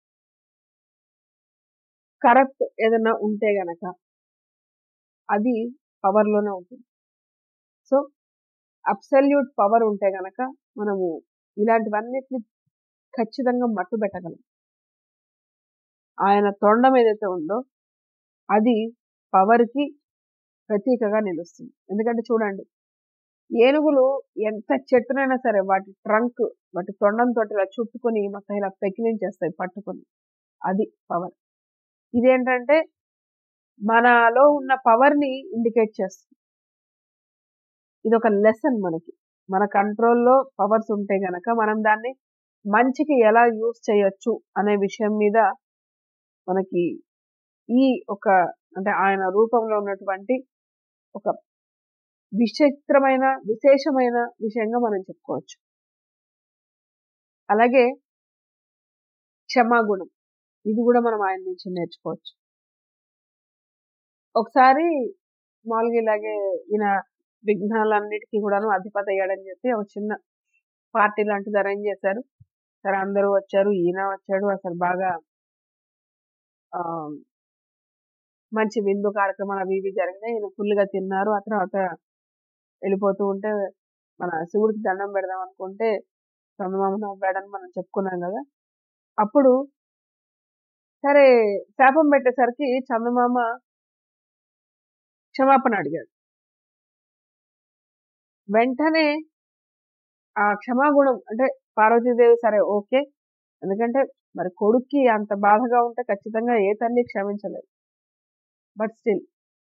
కరప్ట్ ఏదైనా ఉంటే గనక అది పవర్లోనే ఉంటుంది సో అబ్సల్యూట్ పవర్ ఉంటే గనక మనము ఇలాంటివన్నిటిని ఖచ్చితంగా మట్టు పెట్టగలం ఆయన తొండం ఏదైతే ఉందో అది పవర్కి ప్రతీకగా నిలుస్తుంది ఎందుకంటే చూడండి ఏనుగులు ఎంత చెట్టునైనా సరే వాటి ట్రంక్ వాటి తొండంతో ఇలా చుట్టుకొని మొత్తం ఇలా పెకిలించేస్తాయి పట్టుకొని అది పవర్ ఇదేంటంటే మనలో ఉన్న పవర్ ని ఇండికేట్ చేస్తుంది ఇది ఒక లెసన్ మనకి మన కంట్రోల్లో పవర్స్ ఉంటే గనక మనం దాన్ని మంచికి ఎలా యూస్ చేయొచ్చు అనే విషయం మీద మనకి ఈ ఒక అంటే ఆయన రూపంలో ఉన్నటువంటి ఒక విచిత్రమైన విశేషమైన విషయంగా మనం చెప్పుకోవచ్చు అలాగే క్షమాగుణం ఇది కూడా మనం ఆయన నుంచి నేర్చుకోవచ్చు ఒకసారి మామూలుగా ఇలాగే ఈయన విఘ్నాలన్నిటికీ కూడాను అధిపతి అయ్యాడని చెప్పి ఒక చిన్న పార్టీ లాంటిది అరేంజ్ చేశారు సరే అందరూ వచ్చారు ఈయన వచ్చాడు అసలు బాగా ఆ మంచి విందు కార్యక్రమాలు అవి ఇవి జరిగినాయి ఈయన ఫుల్గా తిన్నారు ఆ తర్వాత వెళ్ళిపోతూ ఉంటే మన శివుడికి దండం పెడదాం అనుకుంటే చందమామ నవ్వాడని మనం చెప్పుకున్నాం కదా అప్పుడు సరే శాపం పెట్టేసరికి చందమామ క్షమాపణ అడిగాడు వెంటనే ఆ క్షమాగుణం అంటే పార్వతీదేవి సరే ఓకే ఎందుకంటే మరి కొడుక్కి అంత బాధగా ఉంటే ఖచ్చితంగా ఏ తల్లి క్షమించలేదు బట్ స్టిల్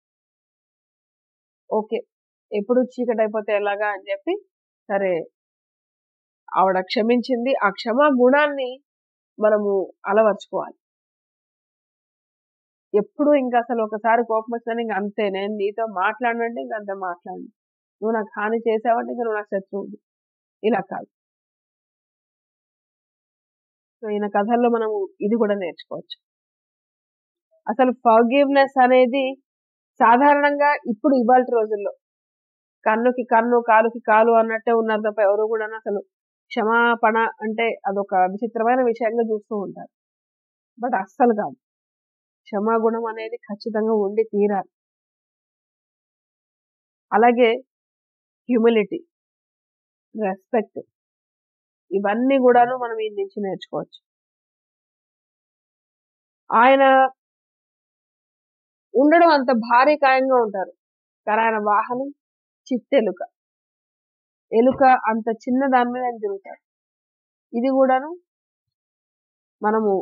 ఓకే ఎప్పుడు చీకటి అయిపోతే ఎలాగా అని చెప్పి సరే ఆవిడ క్షమించింది ఆ క్షమా గుణాన్ని మనము అలవర్చుకోవాలి ఎప్పుడు ఇంకా అసలు ఒకసారి కోపం వచ్చినా ఇంక అంతే నేను నీతో మాట్లాడనంటే ఇంక అంతే మాట్లాడు నువ్వు నాకు హాని చేసావంటే ఇంకా నువ్వు నాకు శత్రువు ఇలా కాదు సో ఈయన కథల్లో మనం ఇది కూడా నేర్చుకోవచ్చు అసలు ఫర్గివ్నెస్ అనేది సాధారణంగా ఇప్పుడు ఇవాళ రోజుల్లో కన్నుకి కన్ను కాలుకి కాలు అన్నట్టే ఉన్నారు తప్ప ఎవరు కూడా అసలు క్షమాపణ అంటే అదొక విచిత్రమైన విషయంగా చూస్తూ ఉంటారు బట్ అస్సలు కాదు క్షమాగుణం అనేది ఖచ్చితంగా ఉండి తీరాలి అలాగే హ్యూమిలిటీ రెస్పెక్ట్ ఇవన్నీ కూడాను మనం ఈ నుంచి నేర్చుకోవచ్చు ఆయన ఉండడం అంత భారీ కాయంగా ఉంటారు కానీ ఆయన వాహనం చిట్టెలుక ఎలుక అంత చిన్న దాని మీద ఆయన తిరుగుతారు ఇది కూడాను మనము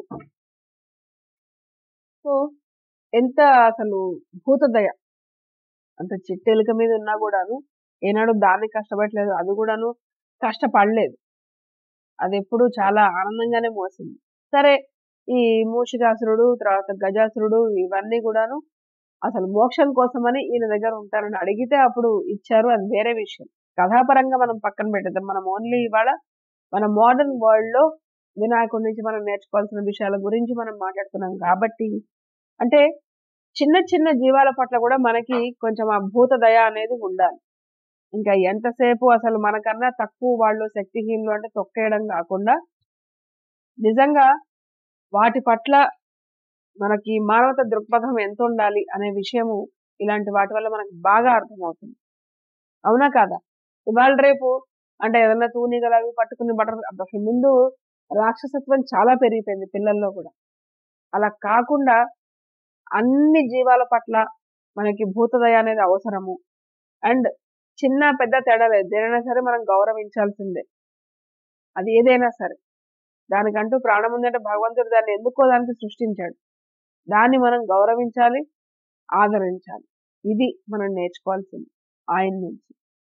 సో ఎంత అసలు భూతదయ అంత చిట్టెలుక మీద ఉన్నా కూడాను ఏనాడు దాన్ని కష్టపడలేదు అది కూడాను కష్టపడలేదు అది ఎప్పుడు చాలా ఆనందంగానే మోసింది సరే ఈ మూషికాసురుడు తర్వాత గజాసురుడు ఇవన్నీ కూడాను అసలు మోక్షం కోసమని ఈయన దగ్గర ఉంటారని అడిగితే అప్పుడు ఇచ్చారు అది వేరే విషయం కథాపరంగా మనం పక్కన పెట్టేద్దాం మనం ఓన్లీ ఇవాళ మన మోడర్న్ వరల్డ్ లో వినాయకుడి నుంచి మనం నేర్చుకోవాల్సిన విషయాల గురించి మనం మాట్లాడుతున్నాం కాబట్టి అంటే చిన్న చిన్న జీవాల పట్ల కూడా మనకి కొంచెం ఆ భూత దయ అనేది ఉండాలి ఇంకా ఎంతసేపు అసలు మనకన్నా తక్కువ వాళ్ళు శక్తిహీనులు అంటే తొక్కేయడం కాకుండా నిజంగా వాటి పట్ల మనకి మానవత దృక్పథం ఎంత ఉండాలి అనే విషయము ఇలాంటి వాటి వల్ల మనకు బాగా అర్థమవుతుంది అవునా కాదా ఇవాళ రేపు అంటే ఏదన్నా తూనీగలు అవి పట్టుకుని బటర్ అసలు ముందు రాక్షసత్వం చాలా పెరిగిపోయింది పిల్లల్లో కూడా అలా కాకుండా అన్ని జీవాల పట్ల మనకి భూతదయ అనేది అవసరము అండ్ చిన్న పెద్ద తేడా లేదు దేనైనా సరే మనం గౌరవించాల్సిందే అది ఏదైనా సరే దానికంటూ ప్రాణం ఉందంటే భగవంతుడు దాన్ని ఎందుకో దానికి సృష్టించాడు దాన్ని మనం గౌరవించాలి ఆదరించాలి ఇది మనం నేర్చుకోవాల్సింది ఆయన నుంచి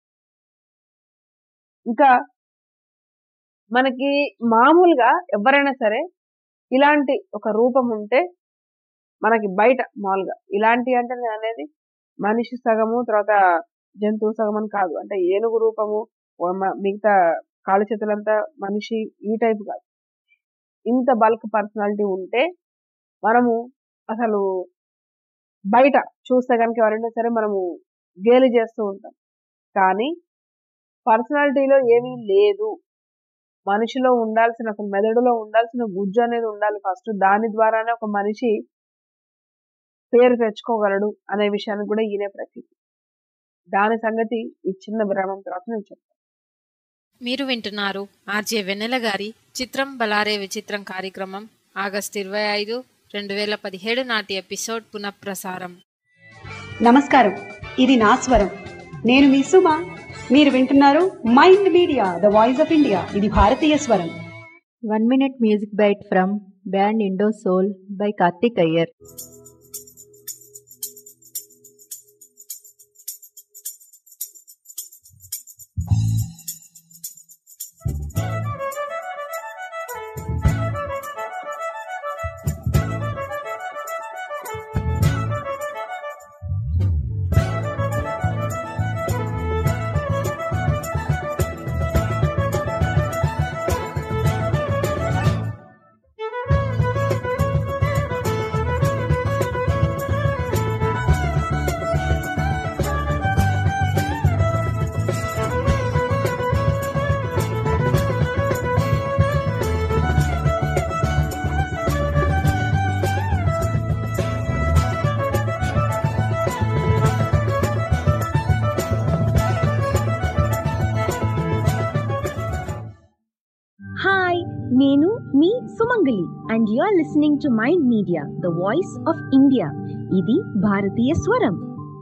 ఇంకా మనకి మామూలుగా ఎవరైనా సరే ఇలాంటి ఒక రూపం ఉంటే మనకి బయట మామూలుగా ఇలాంటి అంటే నేను అనేది మనిషి సగము తర్వాత జంతువు సగం అని కాదు అంటే ఏనుగు రూపము మిగతా కాళ్ళు చేతులంతా మనిషి ఈ టైప్ కాదు ఇంత బల్క్ పర్సనాలిటీ ఉంటే మనము అసలు బయట చూస్తే కనుక ఎవరైనా సరే మనము గేలి చేస్తూ ఉంటాం కానీ పర్సనాలిటీలో ఏమీ లేదు మనిషిలో ఉండాల్సిన అసలు మెదడులో ఉండాల్సిన గుజ్జు అనేది ఉండాలి ఫస్ట్ దాని ద్వారానే ఒక మనిషి పేరు తెచ్చుకోగలడు అనే విషయానికి కూడా ఈయనే ప్రతీతి దాని సంగతి ఈ చిన్న విరామం తర్వాత నేను చెప్తాను మీరు వింటున్నారు ఆర్జే వెన్నెల గారి చిత్రం బలారే విచిత్రం కార్యక్రమం ఆగస్టు ఇరవై ఐదు రెండు వేల పదిహేడు నాటి ఎపిసోడ్ పునఃప్రసారం నమస్కారం ఇది నా స్వరం నేను మీ సుమ మీరు వింటున్నారు mind media the voice of India ఇది భారతీయ స్వరం one minute music bite from band Indo Soul by Karthik Iyer hi నేను మీ Sumangali and you are listening to mind media the voice of India ఇది భారతీయ స్వరం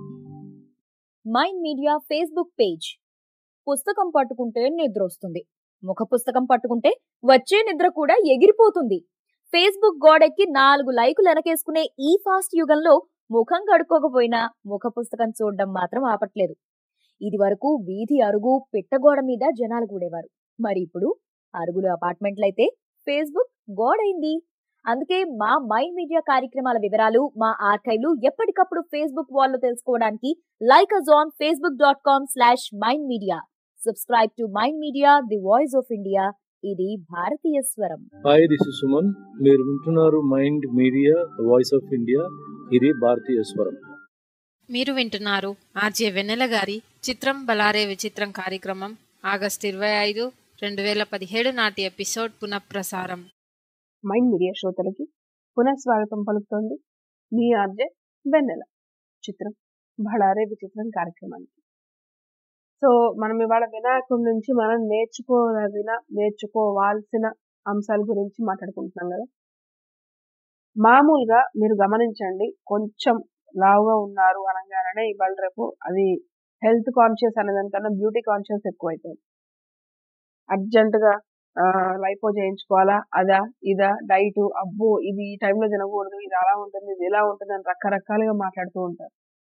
మైండ్ మీడియా ఫేస్బుక్ పేజ్ పుస్తకం పట్టుకుంటే నిద్ర వస్తుంది ముఖ పుస్తకం పట్టుకుంటే వచ్చే నిద్ర కూడా ఎగిరిపోతుంది ఫేస్బుక్ గోడెక్కి నాలుగు లైకులు వెనకేసుకునే ఈ ఫాస్ట్ యుగంలో ముఖం కడుక్కోకపోయినా ముఖ పుస్తకం చూడడం మాత్రం ఆపట్లేదు ఇది వరకు వీధి అరుగు పిట్టగోడ మీద జనాలు కూడేవారు మరి ఇప్పుడు అరుగులు అపార్ట్మెంట్లయితే ఫేస్బుక్ గోడైంది అందుకే మా మైండ్ మీడియా కార్యక్రమాల వివరాలు మా ఆర్కైవ్లు ఎప్పటికప్పుడు ఫేస్బుక్ వాల్లో తెలుసుకోవడానికి like us on Facebook dot com slash mind media subscribe to mind media the voice of India ఇది భారతీయ స్వరం హాయ్ దిస్ ఇస్ సుమన్ మీరు వింటున్నారు mind media voice of India ఇది భారతీయ స్వరం మీరు వింటున్నారు ఆర్జే వెన్నెల గారి చిత్రం బలారే విచిత్రం కార్యక్రమం ఆగస్టు ఇరవై ఐదు రెండు వేల పదిహేడు నాటి ఎపిసోడ్ పునఃప్రసారం మైండ్ మీడియా శ్రోతలకి పునఃస్వాగతం పలుకుతోంది మీ ఆర్జే వెన్నెల చిత్రం బళారే విచిత్రం కార్యక్రమానికి సో మనం ఇవాళ వినాయకుడి నుంచి మనం నేర్చుకోదగిన నేర్చుకోవాల్సిన అంశాల గురించి మాట్లాడుకుంటున్నాం కదా మామూలుగా మీరు గమనించండి కొంచెం లావుగా ఉన్నారు అనగానే ఇవాళ రేపు అది హెల్త్ కాన్షియస్ అనేదానికన్నా బ్యూటీ కాన్షియస్ ఎక్కువైపోయింది అర్జెంటుగా లైపో చేయించుకోవాలా అదా ఇదా డైట్ అబ్బో ఇది ఈ టైంలో తినకూడదు ఇది అలా ఉంటుంది ఇది ఇలా ఉంటుంది అని రకరకాలుగా మాట్లాడుతూ ఉంటారు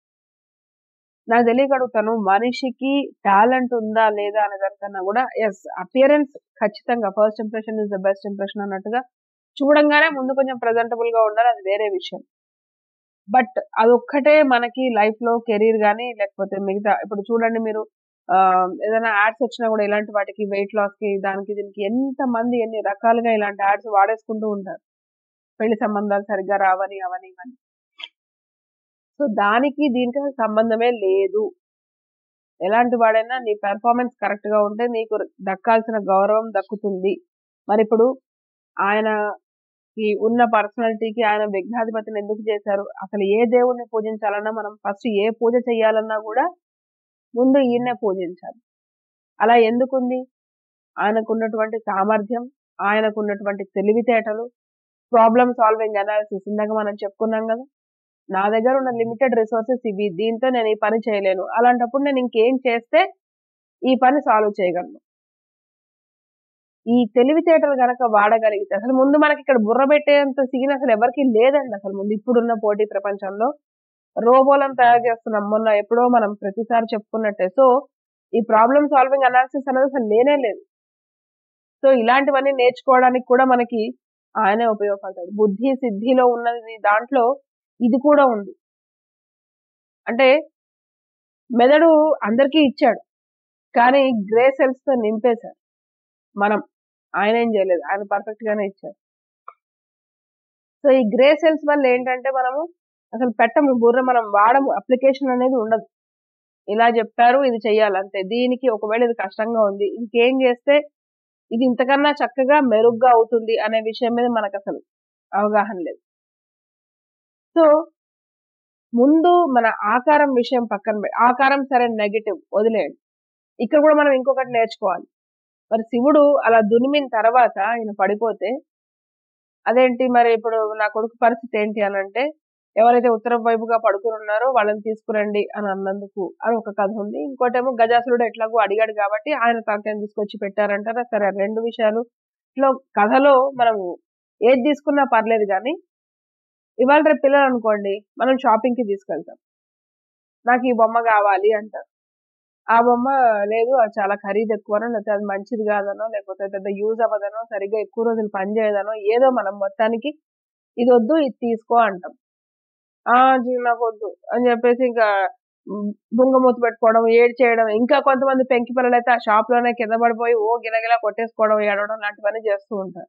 నాకు తెలియక అడుగుతాను మనిషికి టాలెంట్ ఉందా లేదా అనే దానికన్నా కూడా ఎస్ అపియరెన్స్ ఖచ్చితంగా first impression is the best impression అన్నట్టుగా చూడంగానే ముందు కొంచెం ప్రజెంటబుల్ గా ఉండాలి అది వేరే విషయం బట్ అదొక్కటే మనకి లైఫ్ లో కెరీర్ కానీ లేకపోతే మిగతా ఇప్పుడు చూడండి మీరు ఏదైనా యాడ్స్ వచ్చినా కూడా ఇలాంటి వాటికి వెయిట్ లాస్ కి దానికి దీనికి ఎంత మంది ఎన్ని రకాలుగా ఇలాంటి యాడ్స్ వాడేసుకుంటూ ఉంటారు పెళ్లి సంబంధాలు సరిగ్గా రావని అవని ఇవని సో దానికి దీనికి అసలు సంబంధమే లేదు ఎలాంటి వాడైనా నీ పెర్ఫార్మెన్స్ కరెక్ట్ గా ఉంటే నీకు దక్కాల్సిన గౌరవం దక్కుతుంది మరి ఇప్పుడు ఆయన ఈ ఉన్న పర్సనాలిటీకి ఆయన విఘ్నాధిపతిని ఎందుకు చేశారు అసలు ఏ దేవుణ్ణి పూజించాలన్నా మనం ఫస్ట్ ఏ పూజ చేయాలన్నా కూడా ముందు ఈయన్నే పూజించాలి అలా ఎందుకుంది ఆయనకున్నటువంటి సామర్థ్యం ఆయనకున్నటువంటి తెలివితేటలు ప్రాబ్లమ్ సాల్వింగ్ అనాలిసిస్ ఇందాక మనం చెప్పుకున్నాం కదా నా దగ్గర ఉన్న లిమిటెడ్ రిసోర్సెస్ ఇవి దీంతో నేను ఈ పని చేయలేను అలాంటప్పుడు నేను ఇంకేం చేస్తే ఈ పని సాల్వ్ చేయగలను ఈ తెలివితేటలు గనక వాడగలిగితే అసలు ముందు మనకి ఇక్కడ బుర్ర పెట్టేంత సీన్ అసలు ఎవరికి లేదండి అసలు ముందు ఇప్పుడున్న పోటీ ప్రపంచంలో రోబోలను తయారు చేస్తున్నాం మొన్న ఎప్పుడో మనం ప్రతిసారి చెప్పుకున్నట్టే సో ఈ ప్రాబ్లమ్ సాల్వింగ్ అనాలిసిస్ అనేది అసలు లేనే లేదు సో ఇలాంటివన్నీ నేర్చుకోవడానికి కూడా మనకి ఆయనే ఉపయోగపడతాడు బుద్ధి సిద్ధిలో ఉన్నది దాంట్లో ఇది కూడా ఉంది అంటే మెదడు అందరికీ ఇచ్చాడు కానీ గ్రే సెల్స్ తో నింపేశారు మనం ఆయన ఏం చేయలేదు ఆయన పర్ఫెక్ట్ గానే ఇచ్చారు సో ఈ గ్రే సెల్స్ వల్ల ఏంటంటే మనము అసలు పెట్టము బుర్ర మనం వాడము అప్లికేషన్ అనేది ఉండదు ఇలా చెప్పారు ఇది చెయ్యాలి అంతే దీనికి ఒకవేళ ఇది కష్టంగా ఉంది ఇంకేం చేస్తే ఇది ఇంతకన్నా చక్కగా మెరుగ్గా అవుతుంది అనే విషయం మీద మనకు అసలు అవగాహన లేదు సో ముందు మన ఆకారం విషయం పక్కన ఆకారం సరే నెగిటివ్ వదిలేయండి ఇక్కడ కూడా మనం ఇంకొకటి నేర్చుకోవాలి మరి శివుడు అలా దునిమిన తర్వాత ఆయన పడిపోతే అదేంటి మరి ఇప్పుడు నా కొడుకు పరిస్థితి ఏంటి అని అంటే ఎవరైతే ఉత్తరం వైపుగా పడుకుని ఉన్నారో వాళ్ళని తీసుకురండి అని అన్నందుకు అని ఒక కథ ఉంది ఇంకోటేమో గజాసురుడు ఎట్లాగో అడిగాడు కాబట్టి ఆయన తలకాయని తీసుకొచ్చి పెట్టారంటారా సరే రెండు విషయాలు ఇట్లా కథలో మనము ఏది తీసుకున్నా పర్లేదు కానీ ఇవాళ రేపు పిల్లలు అనుకోండి మనం షాపింగ్ కి తీసుకెళ్తాం నాకు ఈ బొమ్మ కావాలి అంటారు ఆ బొమ్మ లేదు అది చాలా ఖరీదు ఎక్కువనో లేకపోతే అది మంచిది కాదనో లేకపోతే పెద్ద యూజ్ అవ్వదనో సరిగ్గా ఎక్కువ రోజులు పనిచేయదనో ఏదో మనం మొత్తానికి ఇది వద్దు ఇది తీసుకో అంటాం ఆ నాకు వద్దు అని చెప్పేసి ఇంకా బుంగమూతి పెట్టుకోవడం ఏడు చేయడం ఇంకా కొంతమంది పెంకి పిల్లలు అయితే ఆ షాప్ లోనే కింద పడిపోయి ఓ గిలగిలా కొట్టేసుకోవడం ఏడవడం లాంటివన్నీ చేస్తూ ఉంటారు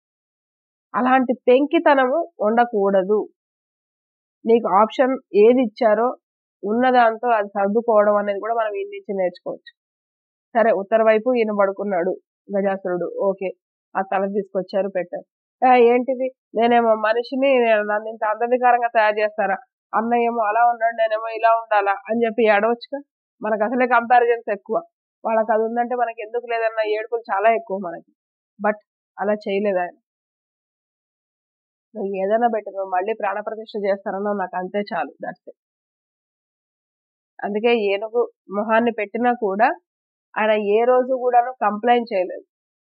అలాంటి పెంకితనము ఉండకూడదు నీకు ఆప్షన్ ఏది ఇచ్చారో ఉన్నదాంతో అది సర్దుకోవడం అనేది కూడా మనం ఈ నుంచి నేర్చుకోవచ్చు సరే ఉత్తర వైపు ఈయన పడుకున్నాడు గజాసురుడు ఓకే ఆ తల తీసుకొచ్చారు పెట్టారు ఏంటిది నేనేమో మనిషిని నన్ను ఇంత అందవికారంగా తయారు చేస్తారా అన్నయ్య ఏమో అలా ఉన్నాడు నేనేమో ఇలా ఉండాలా అని చెప్పి ఏడవచ్చుగా మనకు అసలే కంపారిజన్స్ ఎక్కువ వాళ్ళకి అది ఉందంటే మనకి ఎందుకు లేదన్న ఏడుపులు చాలా ఎక్కువ మనకి బట్ అలా చేయలేదు ఆయన నువ్వు ఏదైనా పెట్టుకో మళ్ళీ ప్రాణప్రతిష్ఠ చేస్తారన్నా నాకు అంతే చాలు దట్స్ అందుకే ఏనుగు మొహాన్ని పెట్టినా కూడా ఆయన ఏ రోజు కూడాను కంప్లైంట్ చేయలేదు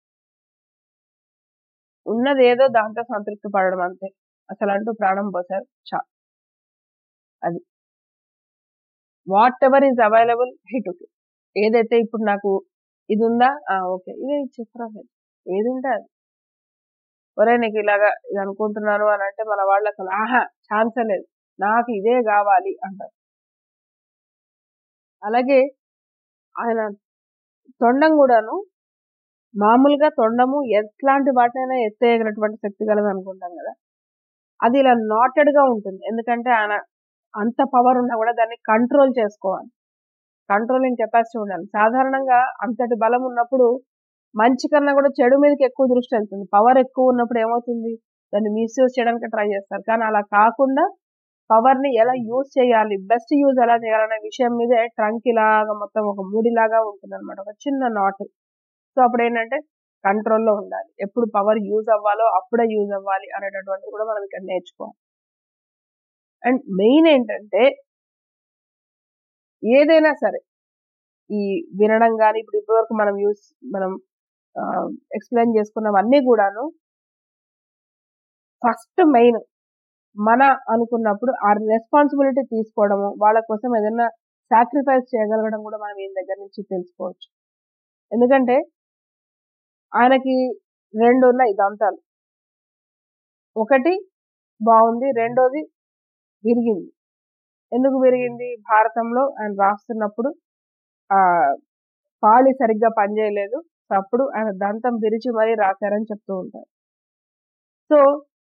ఉన్నది ఏదో దాంతో సంతృప్తి పడడం అంతే అసలు అంటూ ప్రాణం పోసారు చా అది whatever is available hit okay ఏదైతే ఇప్పుడు నాకు ఇది ఉందా ఓకే ఇదే ఇచ్చేస్తారా ఏది ఉంటే అది ఒరే నీకు ఇలాగా ఇది అనుకుంటున్నాను అని అంటే మన వాళ్ళు అసలు ఆహా ఛాన్సే లేదు నాకు ఇదే కావాలి అంటారు అలాగే ఆయన తొండం కూడాను మామూలుగా తొండము ఎట్లాంటి వాటినైనా ఎత్తేయగలటువంటి శక్తి గలది అనుకుంటాం కదా అది ఇలా నాటెడ్ గా ఉంటుంది ఎందుకంటే ఆయన అంత పవర్ ఉన్నా కూడా దాన్ని కంట్రోల్ చేసుకోవాలి కంట్రోలింగ్ కెపాసిటీ ఉండాలి సాధారణంగా అంతటి బలం ఉన్నప్పుడు మంచి కన్నా కూడా చెడు మీదకి ఎక్కువ దృష్టి వెళ్తుంది పవర్ ఎక్కువ ఉన్నప్పుడు ఏమవుతుంది దాన్ని మిస్యూజ్ చేయడానికి ట్రై చేస్తారు కానీ అలా కాకుండా పవర్ ని ఎలా యూజ్ చేయాలి బెస్ట్ యూజ్ ఎలా చేయాలనే విషయం మీదే ట్రంక్ ఇలాగా మొత్తం ఒక మూడిలాగా ఉంటుంది అనమాట ఒక చిన్న నాట్ సో అప్పుడు ఏంటంటే కంట్రోల్లో ఉండాలి ఎప్పుడు పవర్ యూజ్ అవ్వాలో అప్పుడే యూజ్ అవ్వాలి అనేటటువంటిది కూడా మనం ఇక్కడ నేర్చుకోవాలి అండ్ మెయిన్ ఏంటంటే ఏదైనా సరే ఈ వినడం కానీ ఇప్పుడు ఇప్పటివరకు మనం యూస్ మనం ఎక్స్ప్లెయిన్ చేసుకున్నవన్నీ కూడాను ఫస్ట్ మెయిన్ మన అనుకున్నప్పుడు ఆ రెస్పాన్సిబిలిటీ తీసుకోవడము వాళ్ళ కోసం ఏదైనా సాక్రిఫైస్ చేయగలగడం కూడా మనం ఈయన దగ్గర నుంచి తెలుసుకోవచ్చు ఎందుకంటే ఆయనకి రెండు ఉన్నాయి దంతాలు ఒకటి బాగుంది రెండోది విరిగింది ఎందుకు విరిగింది భారతంలో ఆయన రాస్తున్నప్పుడు ఆ పాళి సరిగ్గా పనిచేయలేదు సో అప్పుడు ఆయన దంతం విరిచి మరీ రాశారని చెప్తూ ఉంటారు సో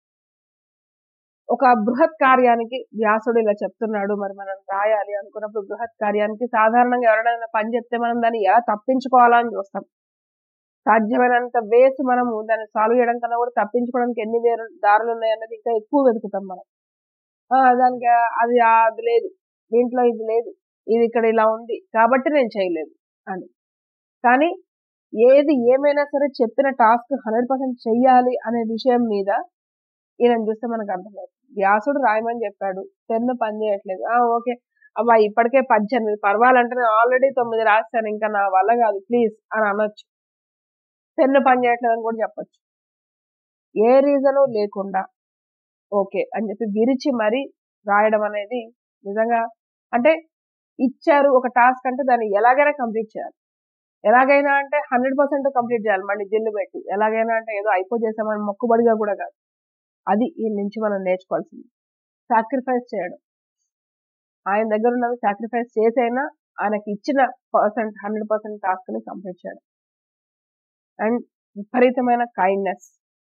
ఒక బృహత్ కార్యానికి వ్యాసుడు ఇలా చెప్తున్నాడు మరి మనం రాయాలి అనుకున్నప్పుడు బృహత్ కార్యానికి సాధారణంగా ఎవరైనా పని చెప్తే మనం దాన్ని ఎలా తప్పించుకోవాలా అని చూస్తాం సాధ్యమైనంత వేసి మనము దాన్ని సాల్వ్ చేయడం కన్నా కూడా తప్పించుకోవడానికి ఎన్ని వేరు దారులు ఉన్నాయన్నది ఇంకా ఎక్కువ వెతుకుతాం మనం దానికి అది అది లేదు దీంట్లో ఇది లేదు ఇది ఇక్కడ ఇలా ఉంది కాబట్టి నేను చేయలేదు అని కానీ ఏది ఏమైనా సరే చెప్పిన టాస్క్ హండ్రెడ్ పర్సెంట్ చెయ్యాలి అనే విషయం మీద ఈయన చూస్తే మనకు అర్థమవుతుంది వ్యాసుడు రాయమని చెప్పాడు పెన్ను పని చేయట్లేదు ఓకే అబ్బా ఇప్పటికే పద్దెనిమిది పర్వాలంటే నేను ఆల్రెడీ తొమ్మిది రాస్తాను ఇంకా నా వల్ల కాదు ప్లీజ్ అని అనొచ్చు పెన్ను పని చేయట్లేదు అని కూడా చెప్పొచ్చు ఏ రీజను లేకుండా ఓకే అని చెప్పి విరిచి మరీ రాయడం అనేది నిజంగా అంటే ఇచ్చారు ఒక టాస్క్ అంటే దాన్ని ఎలాగైనా కంప్లీట్ చేయాలి ఎలాగైనా అంటే హండ్రెడ్ పర్సెంట్ కంప్లీట్ చేయాలి మళ్ళీ జిల్లు పెట్టి ఎలాగైనా అంటే ఏదో అయిపో చేసామని మొక్కుబడిగా కూడా కాదు అది ఈ నుంచి మనం నేర్చుకోవాల్సింది సాక్రిఫైస్ చేయడం ఆయన దగ్గర ఉన్నది సాక్రిఫైస్ చేసైనా ఆయనకి ఇచ్చిన పర్సెంట్ హండ్రెడ్ పర్సెంట్ టాస్క్ ని కంప్లీట్ చేయడం అండ్ విపరీతమైన కైండ్నెస్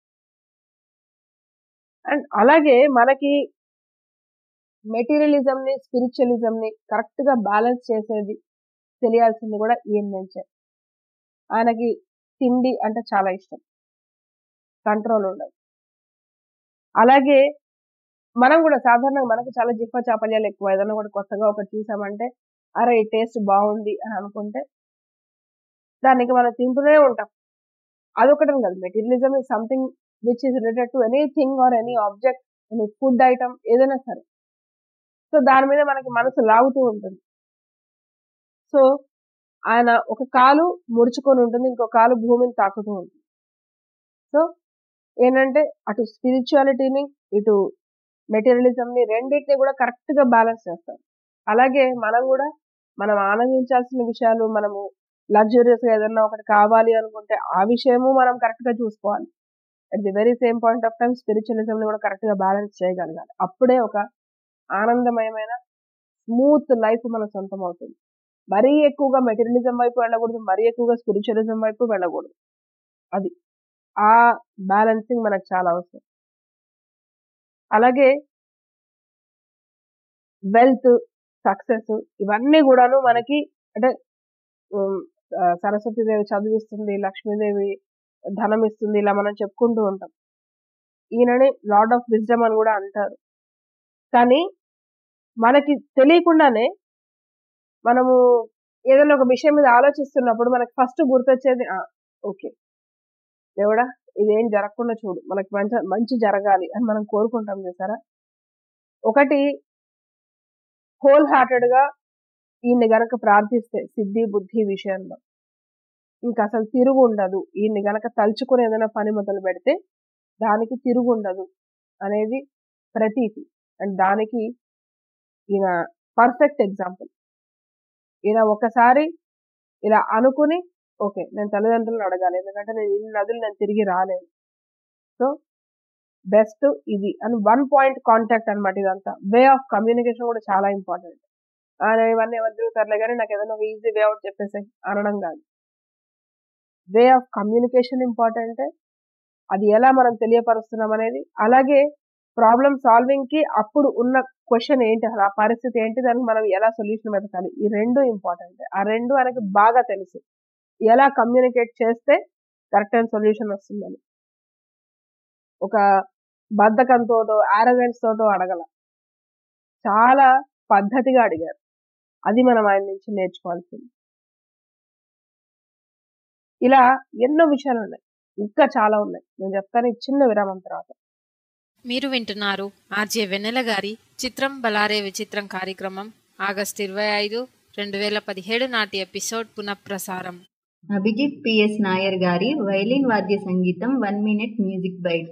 అండ్ అలాగే మనకి మెటీరియలిజం ని స్పిరిచువలిజం ని కరెక్ట్ గా బ్యాలెన్స్ చేసేది తెలియాల్సింది కూడా ఈయన నుంచే ఆయనకి తిండి అంటే చాలా ఇష్టం కంట్రోల్ ఉండదు అలాగే మనం కూడా సాధారణంగా మనకి చాలా జిఫ చాపల్యాలు ఎక్కువ ఏదైనా కూడా కొత్తగా ఒకటి చూసామంటే అరే ఈ టేస్ట్ బాగుంది అని అనుకుంటే దానికి మనం తింటూనే ఉంటాం అదొకటం కాదు materialism is something which is related to anything or any object any food item ఏదైనా సరే సో దాని మీద మనకి మనసు లాగుతూ ఉంటుంది సో ఆయన ఒక కాలు ముడుచుకొని ఉంటుంది ఇంకో కాలు భూమిని తాకుతూ ఉంటుంది సో ఏంటంటే అటు స్పిరిచువాలిటీని ఇటు మెటీరియలిజంని రెండింటిని కూడా కరెక్ట్ గా బ్యాలెన్స్ చేస్తారు అలాగే మనం కూడా మనం ఆనందించాల్సిన విషయాలు మనము లగ్జూరియస్ గా ఏదన్నా ఒకటి కావాలి అనుకుంటే ఆ విషయము మనం కరెక్ట్ గా చూసుకోవాలి at the very same point of time spiritualism ని కూడా కరెక్ట్ గా బ్యాలెన్స్ చేయగలగాలి అప్పుడే ఒక ఆనందమయమైన స్మూత్ లైఫ్ మన సొంతం అవుతుంది మరీ ఎక్కువగా మెటీరియలిజం వైపు వెళ్ళకూడదు మరీ ఎక్కువగా స్పిరిచువలిజం వైపు వెళ్ళకూడదు అది ఆ బ్యాలెన్సింగ్ మనకు చాలా అవసరం అలాగే వెల్త్ సక్సెస్ ఇవన్నీ కూడాను మనకి అంటే సరస్వతీదేవి చదివిస్తుంది లక్ష్మీదేవి ధనం ఇస్తుంది ఇలా మనం చెప్పుకుంటూ ఉంటాం ఈయనని లార్డ్ ఆఫ్ విజ్డమ్ అని కూడా అంటారు కానీ మనకి తెలియకుండానే మనము ఏదైనా ఒక విషయం మీద ఆలోచిస్తున్నప్పుడు మనకి ఫస్ట్ గుర్తొచ్చేది ఓకే దేవుడా ఇదేం జరగకుండా చూడు మనకి మంచి మంచి జరగాలి అని మనం కోరుకుంటాం చూసారా ఒకటి హోల్ హార్టెడ్ గా ఈయన్ని గనక ప్రార్థిస్తే సిద్ధి బుద్ధి విషయంలో ఇంకా అసలు తిరుగు ఉండదు ఈయన్ని గనక తలుచుకుని ఏదైనా పని మొదలు పెడితే దానికి తిరుగు ఉండదు అనేది ప్రతీతి అండ్ దానికి ఈయన పర్ఫెక్ట్ ఎగ్జాంపుల్ ఈయన ఒకసారి ఇలా అనుకుని ఓకే నేను తల్లిదండ్రులను అడగాలి ఎందుకంటే నేను ఇన్ని నదులు నేను తిరిగి రాలేను సో బెస్ట్ ఇది అని వన్ పాయింట్ కాంటాక్ట్ అనమాట ఇదంతా వే ఆఫ్ కమ్యూనికేషన్ కూడా చాలా ఇంపార్టెంట్ ఇవన్నీ ఎవరు తిరుగుతారులే కానీ నాకు ఏదైనా ఒక ఈజీ వే అవుట్ చెప్పేసి అనడం కాదు వే ఆఫ్ కమ్యూనికేషన్ ఇంపార్టెంట్ అది ఎలా మనం తెలియపరుస్తున్నాం అనేది అలాగే ప్రాబ్లమ్ సాల్వింగ్ కి అప్పుడు ఉన్న క్వశ్చన్ ఏంటి అసలు ఆ పరిస్థితి ఏంటి దానికి మనం ఎలా సొల్యూషన్ వెతకాలి ఈ రెండు ఇంపార్టెంట్ ఆ రెండు ఆయనకి బాగా తెలుసు ఎలా కమ్యూనికేట్ చేస్తే కరెక్ట్ అయిన సొల్యూషన్ వస్తుందని ఒక బద్ధకంతోటో ఆరోగెన్స్ తోటో అడగల చాలా పద్ధతిగా అడిగారు అది మనం ఆయన నుంచి నేర్చుకోవాల్సింది ఇలా ఎన్నో విషయాలు ఉన్నాయి ఇంకా చాలా ఉన్నాయి నేను చెప్తాను ఈ చిన్న విరామం తర్వాత మీరు వింటున్నారు ఆర్జే వెన్నెల గారి చిత్రం బలారే విచిత్రం కార్యక్రమం ఆగస్టు ఇరవై ఐదు రెండు వేల పదిహేడు నాటి ఎపిసోడ్ పునఃప్రసారం అభిజిత్ పిఎస్ నాయర్ గారి వైలిన్ వాద్య సంగీతం one minute music bite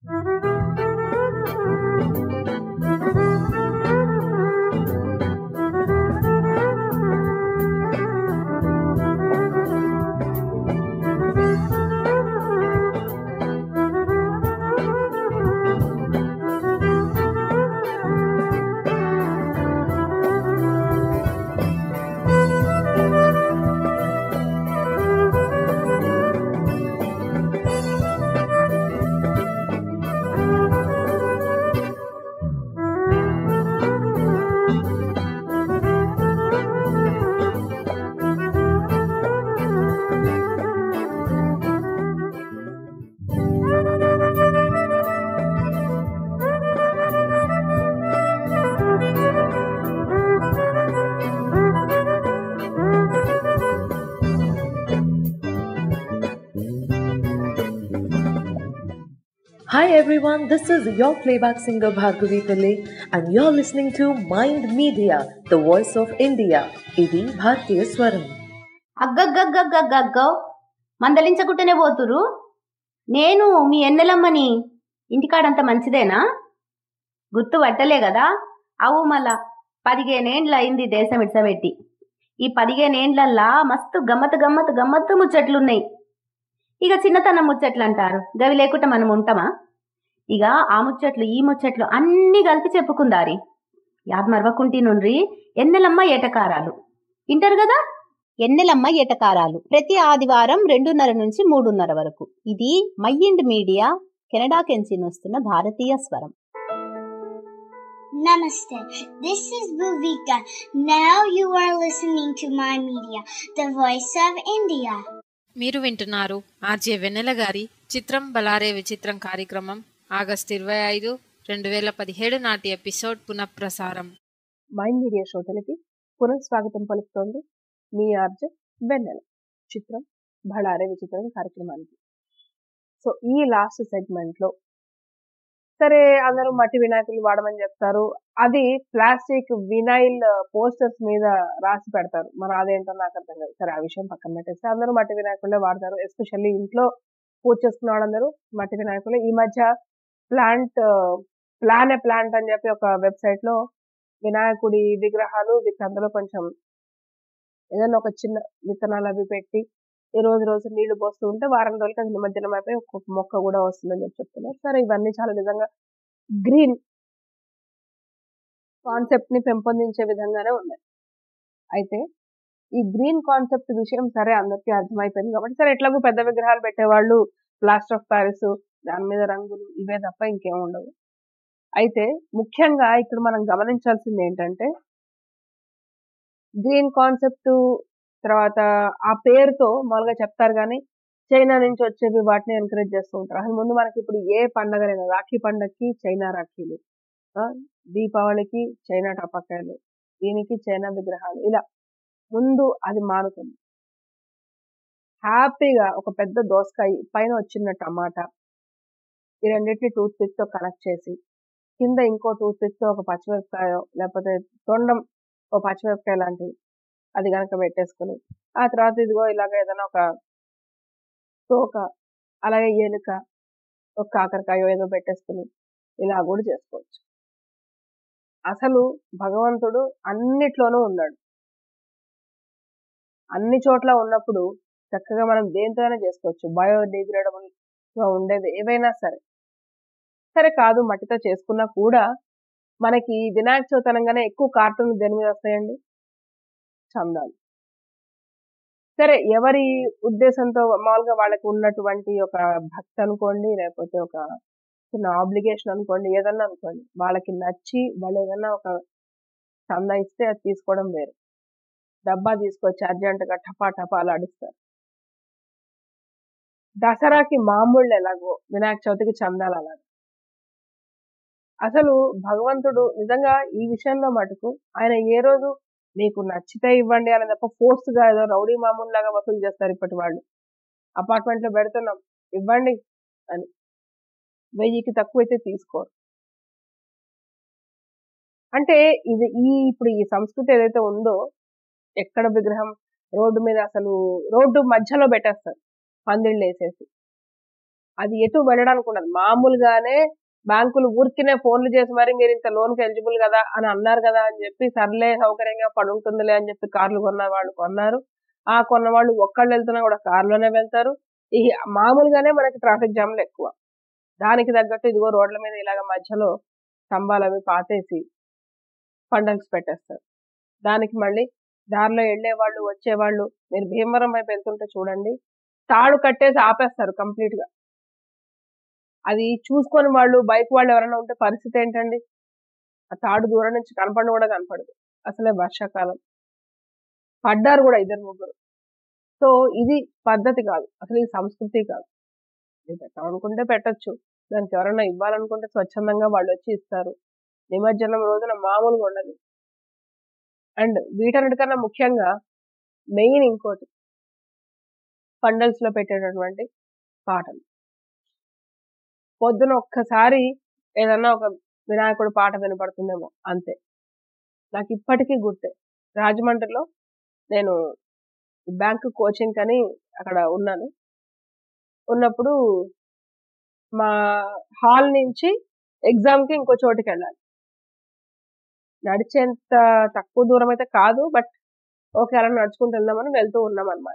Hi everyone, this is your playback singer Bhargavi Pillai and you're listening to Mind Media, the voice of India. ఇది భారతీయ స్వరం అగ్గగ్గగ్గగ్గగ్గో మందలించకుంటేనే పోతురు నేను మీ ఎన్నెలమ్మని ఇంటికాడంత మంచిదేనా గుర్తు పట్టలే కదా అవు మళ్ళా పదిహేనేండ్ల అయింది దేశం ఇడ్సబెట్టి ఈ పదిహేనేండ్లల్లా మస్తు గమ్మత్ గమ్మత్ గమ్మత్తు ముచ్చట్లున్నాయి ఇక చిన్నతనం ముచ్చట్లు అంటారు గవి లేకుండా మనం ఉంటామా ఇక ఆ ముచ్చట్లు ఈ ముచ్చట్లు అన్నీ కలిపి చెప్పుకుందారి యాద్ మరవకుంటి నుండ్రి ఎన్నెలమ్మ ఏటకారాలు వింటారు కదా ఎన్నెలమ్మ ఏటకారాలు ప్రతి ఆదివారం రెండున్నర నుంచి మూడున్నర వరకు ఇది మైండ్ మీడియా కెనడా కెంచి వస్తున్న భారతీయ స్వరం Namaste. This is Bhuvika. Now you are listening to my media, the voice of India. మీరు వింటున్నారు ఆర్జే వెన్నెల గారి చిత్రం బలారే విచిత్రం కార్యక్రమం ఆగస్టు ఇరవై ఐదు రెండు వేల పదిహేడు నాటి ఎపిసోడ్ పునఃప్రసారం మైండ్ మీడియా శ్రోతలకి పునఃస్వాగతం పలుకుతోంది మీ ఆర్జ వెన్నెల చిత్రం బళారే విచిత్రం కార్యక్రమానికి సో ఈ లాస్ట్ సెగ్మెంట్ లో సరే అందరూ మట్టి వినాయకులు వాడమని చెప్తారు అది ప్లాస్టిక్ వినైల్ పోస్టర్స్ మీద రాసి పెడతారు మరి అదేంటో నాకు అర్థం కాదు సరే ఆ విషయం పక్కన పెట్టేస్తే అందరూ మట్టి వినాయకులే వాడతారు ఎస్పెషల్లీ ఇంట్లో పూజ చేసుకున్న వాళ్ళందరూ మట్టి వినాయకులు ఈ మధ్య ప్లాంట్ ప్లాన్ ఏ ప్లాంట్ అని చెప్పి ఒక వెబ్సైట్ లో వినాయకుడి విగ్రహాలు విత్ అందులో కొంచెం ఏదైనా ఒక చిన్న విత్తనాలు అవి పెట్టి ఈ రోజు రోజు నీళ్లు పోస్తూ ఉంటే వారం రోజులకి అది నిమజ్జనం అయిపోయి ఒక్కొక్క మొక్క కూడా వస్తుందని చెప్పి చెప్తున్నారు సరే ఇవన్నీ చాలా నిజంగా గ్రీన్ కాన్సెప్ట్ ని పెంపొందించే విధంగానే ఉన్నాయి అయితే ఈ గ్రీన్ కాన్సెప్ట్ విషయం సరే అందరికీ అర్థమైపోయింది కాబట్టి సరే ఎట్లాగో పెద్ద విగ్రహాలు పెట్టేవాళ్ళు ప్లాస్టర్ ఆఫ్ ప్యారిస్ దాని మీద రంగులు ఇవే తప్ప ఇంకేం ఉండవు అయితే ముఖ్యంగా ఇక్కడ మనం గమనించాల్సింది ఏంటంటే గ్రీన్ కాన్సెప్ట్ తర్వాత ఆ పేరుతో మామూలుగా చెప్తారు కానీ చైనా నుంచి వచ్చేవి వాటిని ఎంకరేజ్ చేస్తూ ఉంటారు అసలు ముందు మనకి ఇప్పుడు ఏ పండగలైనా రాఖీ పండగకి చైనా రాఖీలు ఆ, దీపావళికి చైనా టపాకాయలు దీనికి చైనా విగ్రహాలు ఇలా ముందు అది మారుతుంది హ్యాపీగా ఒక పెద్ద దోసకాయ పైన వచ్చిన టమాటా ఈ రెండింటిని టూత్ పిక్ తో కనెక్ట్ చేసి కింద ఇంకో టూత్ పిక్ తో ఒక పచ్చిమిరపకాయ లేకపోతే తొండం ఒక పచ్చిమిరపకాయ లాంటివి అది కనుక పెట్టేసుకుని ఆ తర్వాత ఇదిగో ఇలాగ ఏదైనా ఒక తోక అలాగే ఎలుక ఒక కాకరకాయ ఏదో పెట్టేసుకుని ఇలా కూడా చేసుకోవచ్చు అసలు భగవంతుడు అన్నిట్లోనూ ఉన్నాడు అన్ని చోట్ల ఉన్నప్పుడు చక్కగా మనం దేంతోనే చేసుకోవచ్చు బయోడిగ్రేడబుల్ గా ఉండేది ఏవైనా సరే సరే కాదు మట్టితో చేసుకున్నా కూడా మనకి వినాయక చవితి అనగానే ఎక్కువ కార్టూన్ దేని మీద వస్తాయండి చందాలు సరే ఎవరి ఉద్దేశంతో మామూలుగా వాళ్ళకి ఉన్నటువంటి ఒక భక్తి అనుకోండి లేకపోతే ఒక చిన్న ఆబ్లిగేషన్ అనుకోండి ఏదన్నా అనుకోండి వాళ్ళకి నచ్చి వాళ్ళు ఏదన్నా ఒక చందా ఇస్తే అది తీసుకోవడం వేరు డబ్బా తీసుకొచ్చి అర్జెంటుగా టపా టపా ఆడిస్తారు దసరాకి మామూళ్ళు ఎలాగో వినాయక చవితికి చందాలు అలాగో అసలు భగవంతుడు నిజంగా ఈ విషయంలో మటుకు ఆయన ఏ రోజు మీకు నచ్చితే ఇవ్వండి అని తప్ప ఫోర్స్ గా ఏదో రౌడీ మామూలు లాగా వసూలు చేస్తారు ఇప్పటి వాళ్ళు అపార్ట్మెంట్ లో పెడుతున్నాం ఇవ్వండి అని వెయ్యికి తక్కువైతే తీసుకోరు అంటే ఇది ఈ ఇప్పుడు ఈ సంస్కృతి ఏదైతే ఉందో ఎక్కడ విగ్రహం రోడ్డు మీద అసలు రోడ్డు మధ్యలో పెట్టేస్తారు పందిళ్ళు వేసేసి అది ఎటు వెళ్ళడానికి ఉండదు మామూలుగానే బ్యాంకులు ఊరికినే ఫోన్లు చేసి మరి మీరు ఇంత లోన్కి ఎలిజిబుల్ కదా అని అన్నారు కదా అని చెప్పి సర్లే సౌకర్యంగా పడుంటుందిలే అని చెప్పి కార్లు కొన్న వాళ్ళు కొన్నారు ఆ కొన్న వాళ్ళు ఒక్కళ్ళు వెళ్తున్నా కూడా కారులోనే వెళ్తారు ఈ మామూలుగానే మనకి ట్రాఫిక్ జామ్లు ఎక్కువ దానికి తగ్గట్టు ఇదిగో రోడ్ల మీద ఇలాగ మధ్యలో స్తంభాలు అవి పాతేసి పండల్స్ పెట్టేస్తారు దానికి మళ్ళీ దారిలో వెళ్ళే వాళ్ళు వచ్చేవాళ్ళు మీరు భీమవరం వైపు వెళ్తుంటే చూడండి తాడు కట్టేసి ఆపేస్తారు కంప్లీట్ గా అది చూసుకొని వాళ్ళు బైక్ వాళ్ళు ఎవరైనా ఉంటే పరిస్థితి ఏంటండి ఆ తాడు దూరం నుంచి కనపడి కూడా కనపడదు అసలే వర్షాకాలం పడ్డారు కూడా ఇద్దరు ముగ్గురు సో ఇది పద్ధతి కాదు అసలు ఇది సంస్కృతి కాదు ఇది పెట్టాలనుకుంటే పెట్టచ్చు దానికి ఎవరైనా ఇవ్వాలనుకుంటే స్వచ్ఛందంగా వాళ్ళు వచ్చి ఇస్తారు నిమజ్జనం రోజున మామూలుగా ఉండదు అండ్ వీటన్నిటికన్నా ముఖ్యంగా మెయిన్ ఇంకోటి పండల్స్ లో పెట్టేటటువంటి పాటలు పొద్దున ఒక్కసారి ఏదన్నా ఒక వినాయకుడు పాట వినపడుతుందేమో అంతే నాకు ఇప్పటికీ గుర్తే రాజమండ్రిలో నేను బ్యాంక్ కోచింగ్ అని అక్కడ ఉన్నాను ఉన్నప్పుడు మా హాల్ నుంచి ఎగ్జామ్ కి ఇంకో చోటుకి వెళ్ళాలి నడిచేంత తక్కువ దూరం అయితే కాదు బట్ ఓకే అలా నడుచుకుంటూ వెళ్దామని వెళ్తూ ఉన్నాం అనమాట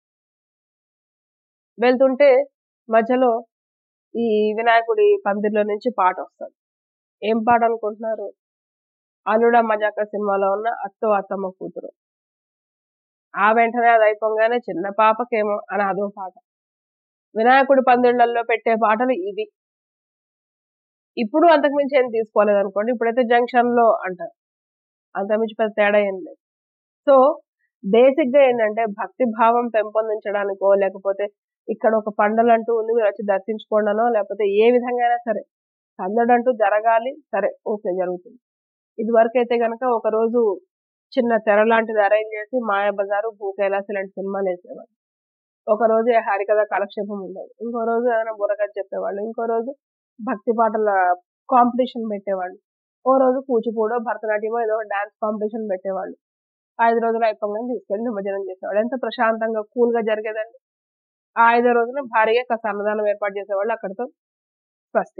వెళ్తుంటే మధ్యలో ఈ వినాయకుడి పందిర్లో నుంచి పాట వస్తుంది ఏం పాట అనుకుంటున్నారు అల్లుడ మజాక సినిమాలో ఉన్న అత్తో అత్తమ్మ కూతురు ఆ వెంటనే అది అయిపోగానే చిన్న పాపకేమో అని అదో పాట వినాయకుడి పందిళ్లలో పెట్టే పాటలు ఇవి ఇప్పుడు అంతకుమించి ఏం తీసుకోలేదు అనుకోండి ఇప్పుడైతే జంక్షన్ లో అంటారు అంతకుమించి పెద్ద తేడా ఏం లేదు సో బేసిక్ గా ఏంటంటే భక్తి భావం పెంపొందించడానికో లేకపోతే ఇక్కడ ఒక పండలు అంటూ ఉంది మీరు వచ్చి దర్శించుకోండానో లేకపోతే ఏ విధంగా అయినా సరే సందడంటూ జరగాలి సరే ఓకే జరుగుతుంది ఇది వరకు అయితే కనుక ఒక రోజు చిన్న తెర లాంటిది అరేంజ్ చేసి మాయాబజారు భూ కైలాస్ ఇలాంటి సినిమాలు వేసేవాళ్ళు ఒక రోజు హరికథ కాలక్షేపం ఉండేది ఇంకో రోజు ఏదైనా బుర్రకథ చెప్పేవాళ్ళు ఇంకో రోజు భక్తి పాటల కాంపిటీషన్ పెట్టేవాళ్ళు ఓ రోజు కూచిపూడో భరతనాట్యమో ఏదో డాన్స్ కాంపిటీషన్ పెట్టేవాళ్ళు ఐదు రోజులు అయిపోగానే తీసుకెళ్లి నిమజ్జనం చేసేవాళ్ళు ఎంత ప్రశాంతంగా కూల్ గా జరిగేదండి ఆ ఐదో రోజున భారీగా కాస్త అన్నదానం ఏర్పాటు చేసేవాళ్ళు అక్కడితో స్వస్తి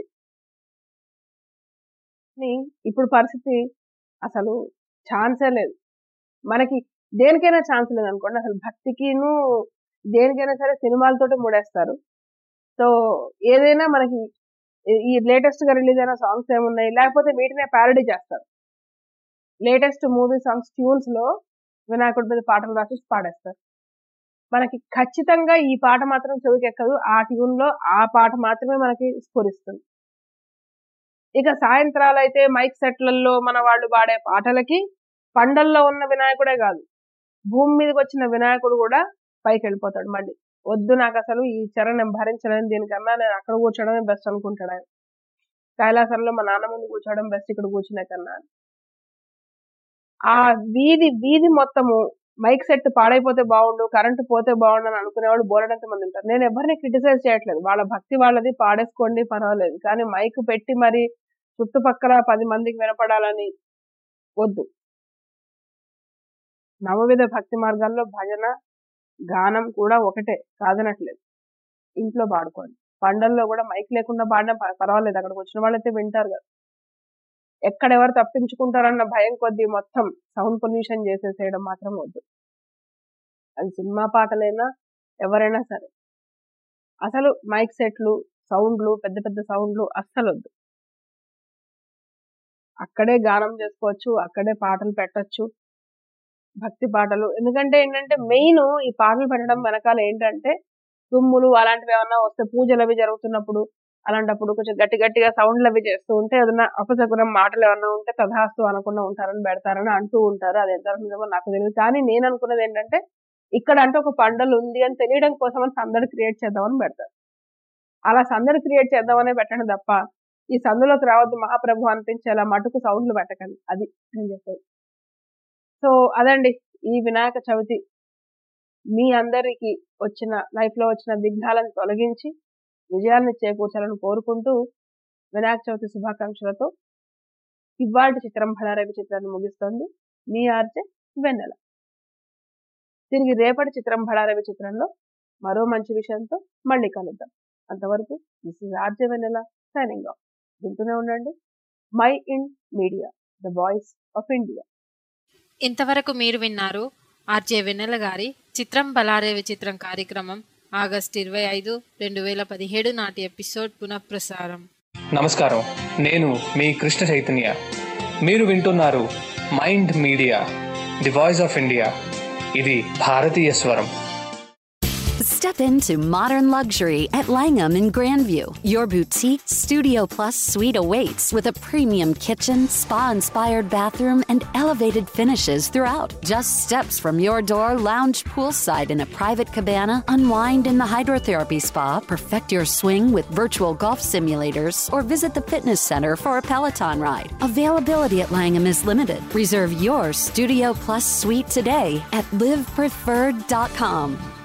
ఇప్పుడు పరిస్థితి అసలు ఛాన్సే లేదు మనకి దేనికైనా ఛాన్స్ లేదు అనుకోండి అసలు భక్తికిను దేనికైనా సరే సినిమాలతోటి ముడేస్తారు సో ఏదైనా మనకి ఈ లేటెస్ట్ గా రిలీజ్ అయిన సాంగ్స్ ఏమున్నాయి లేకపోతే వీటినే ప్యారడీ చేస్తారు లేటెస్ట్ మూవీ సాంగ్స్ ట్యూన్స్ లో వినాయకుడి మీద పాటలు రాసి పాడేస్తారు మనకి ఖచ్చితంగా ఈ పాట మాత్రం చెవికి ఎక్కదు ఆ ట్యూన్ లో ఆ పాట మాత్రమే మనకి స్ఫురిస్తుంది ఇక సాయంత్రాలు అయితే మైక్ సెట్లలో మన వాళ్ళు పాడే పాటలకి పండల్లో ఉన్న వినాయకుడే కాదు భూమి మీదకి వచ్చిన వినాయకుడు కూడా పైకి వెళ్ళిపోతాడు మళ్ళీ వద్దు నాకు అసలు ఈ చెర నేను భరించలేను దీనికన్నా నేను అక్కడ కూర్చోవడమే బెస్ట్ అనుకుంటాడు ఆయన కైలాసంలో మా నాన్న ముందు కూర్చోవడం బెస్ట్ ఇక్కడ కూర్చునే కన్నా ఆ వీధి వీధి మొత్తము మైక్ సెట్ పాడైపోతే బాగుండు కరెంటు పోతే బాగుండు అని అనుకునేవాళ్ళు బోలెడంత మంది ఉంటారు నేను ఎవరిని క్రిటిసైజ్ చేయట్లేదు వాళ్ళ భక్తి వాళ్ళది పాడేసుకోండి పర్వాలేదు కానీ మైక్ పెట్టి మరి చుట్టుపక్కల పది మందికి వినపడాలని వద్దు నవవిధ భక్తి మార్గాల్లో భజన గానం కూడా ఒకటే కాదనట్లేదు ఇంట్లో పాడుకోండి పండల్లో కూడా మైక్ లేకుండా పాడినా పర్వాలేదు అక్కడికి వచ్చిన వాళ్ళైతే వింటారు కదా ఎక్కడెవరు తప్పించుకుంటారన్న భయం కొద్దీ మొత్తం సౌండ్ పొల్యూషన్ చేసేసేయడం మాత్రం వద్దు అది సినిమా పాటలైనా ఎవరైనా సరే అసలు మైక్ సెట్లు సౌండ్లు పెద్ద పెద్ద సౌండ్లు అస్సలు వద్దు అక్కడే గానం చేసుకోవచ్చు అక్కడే పాటలు పెట్టొచ్చు భక్తి పాటలు ఎందుకంటే ఏంటంటే మెయిన్ ఈ పాటలు పెట్టడం వెనకాల ఏంటంటే తుమ్ములు అలాంటివి ఏమన్నా వస్తే పూజలు అవి జరుగుతున్నప్పుడు అలాంటప్పుడు కొంచెం గట్టి గట్టిగా సౌండ్లు అవి చేస్తూ ఉంటే ఏదైనా అపశకునం మాటలు ఏమన్నా ఉంటే తథాస్తు అనకుండా ఉంటారని పెడతారని అంటూ ఉంటారు అది ఎంత నిజమో నాకు తెలియదు కానీ నేను అనుకున్నది ఏంటంటే ఇక్కడ అంటే ఒక పండలు ఉంది అని తెలియడం కోసం అని సందడి క్రియేట్ చేద్దామని పెడతారు అలా సందడి క్రియేట్ చేద్దామనే పెట్టండి తప్ప ఈ సందులోకి రావద్దు మహాప్రభు అనిపించేలా మటుకు సౌండ్లు పెట్టకండి అది నేను చెప్పేది సో అదండి ఈ వినాయక చవితి మీ అందరికీ వచ్చిన లైఫ్ లో వచ్చిన విఘ్నాలను తొలగించి విజయాలను చేకూర్చాలని కోరుకుంటూ వినాయక చవితి శుభాకాంక్షలతో ఇవాళ చిత్రం భళారవి చిత్రాన్ని ముగిస్తోంది మీ ఆర్జే వెన్నెల తిరిగి రేపటి చిత్రం భళారవి చిత్రంలో మరో మంచి విషయంతో మళ్ళీ కలుద్దాం అంతవరకు this is RJ Vennela signing off వింటూనే ఉండండి mind media the voice of India ఇంతవరకు మీరు విన్నారు ఆర్జే వెన్నెల గారి చిత్రం బలారేవి చిత్రం కార్యక్రమం ఆగస్ట్ ఇరవై ఐదు రెండు వేల పదిహేడు నాటి ఎపిసోడ్ పునఃప్రసారం నమస్కారం నేను మీ కృష్ణ చైతన్య మీరు వింటున్నారు mind media the voice of India ఇది భారతీయ స్వరం Step into modern luxury at Langham in Grandview. Your boutique Studio Plus suite awaits with a premium kitchen, spa inspired bathroom, and elevated finishes throughout. Just steps from your door, lounge poolside in a private cabana, unwind in the hydrotherapy spa, perfect your swing with virtual golf simulators, or visit the fitness center for a Peloton ride. Availability at Langham is limited. Reserve your Studio Plus suite today at livepreferred.com.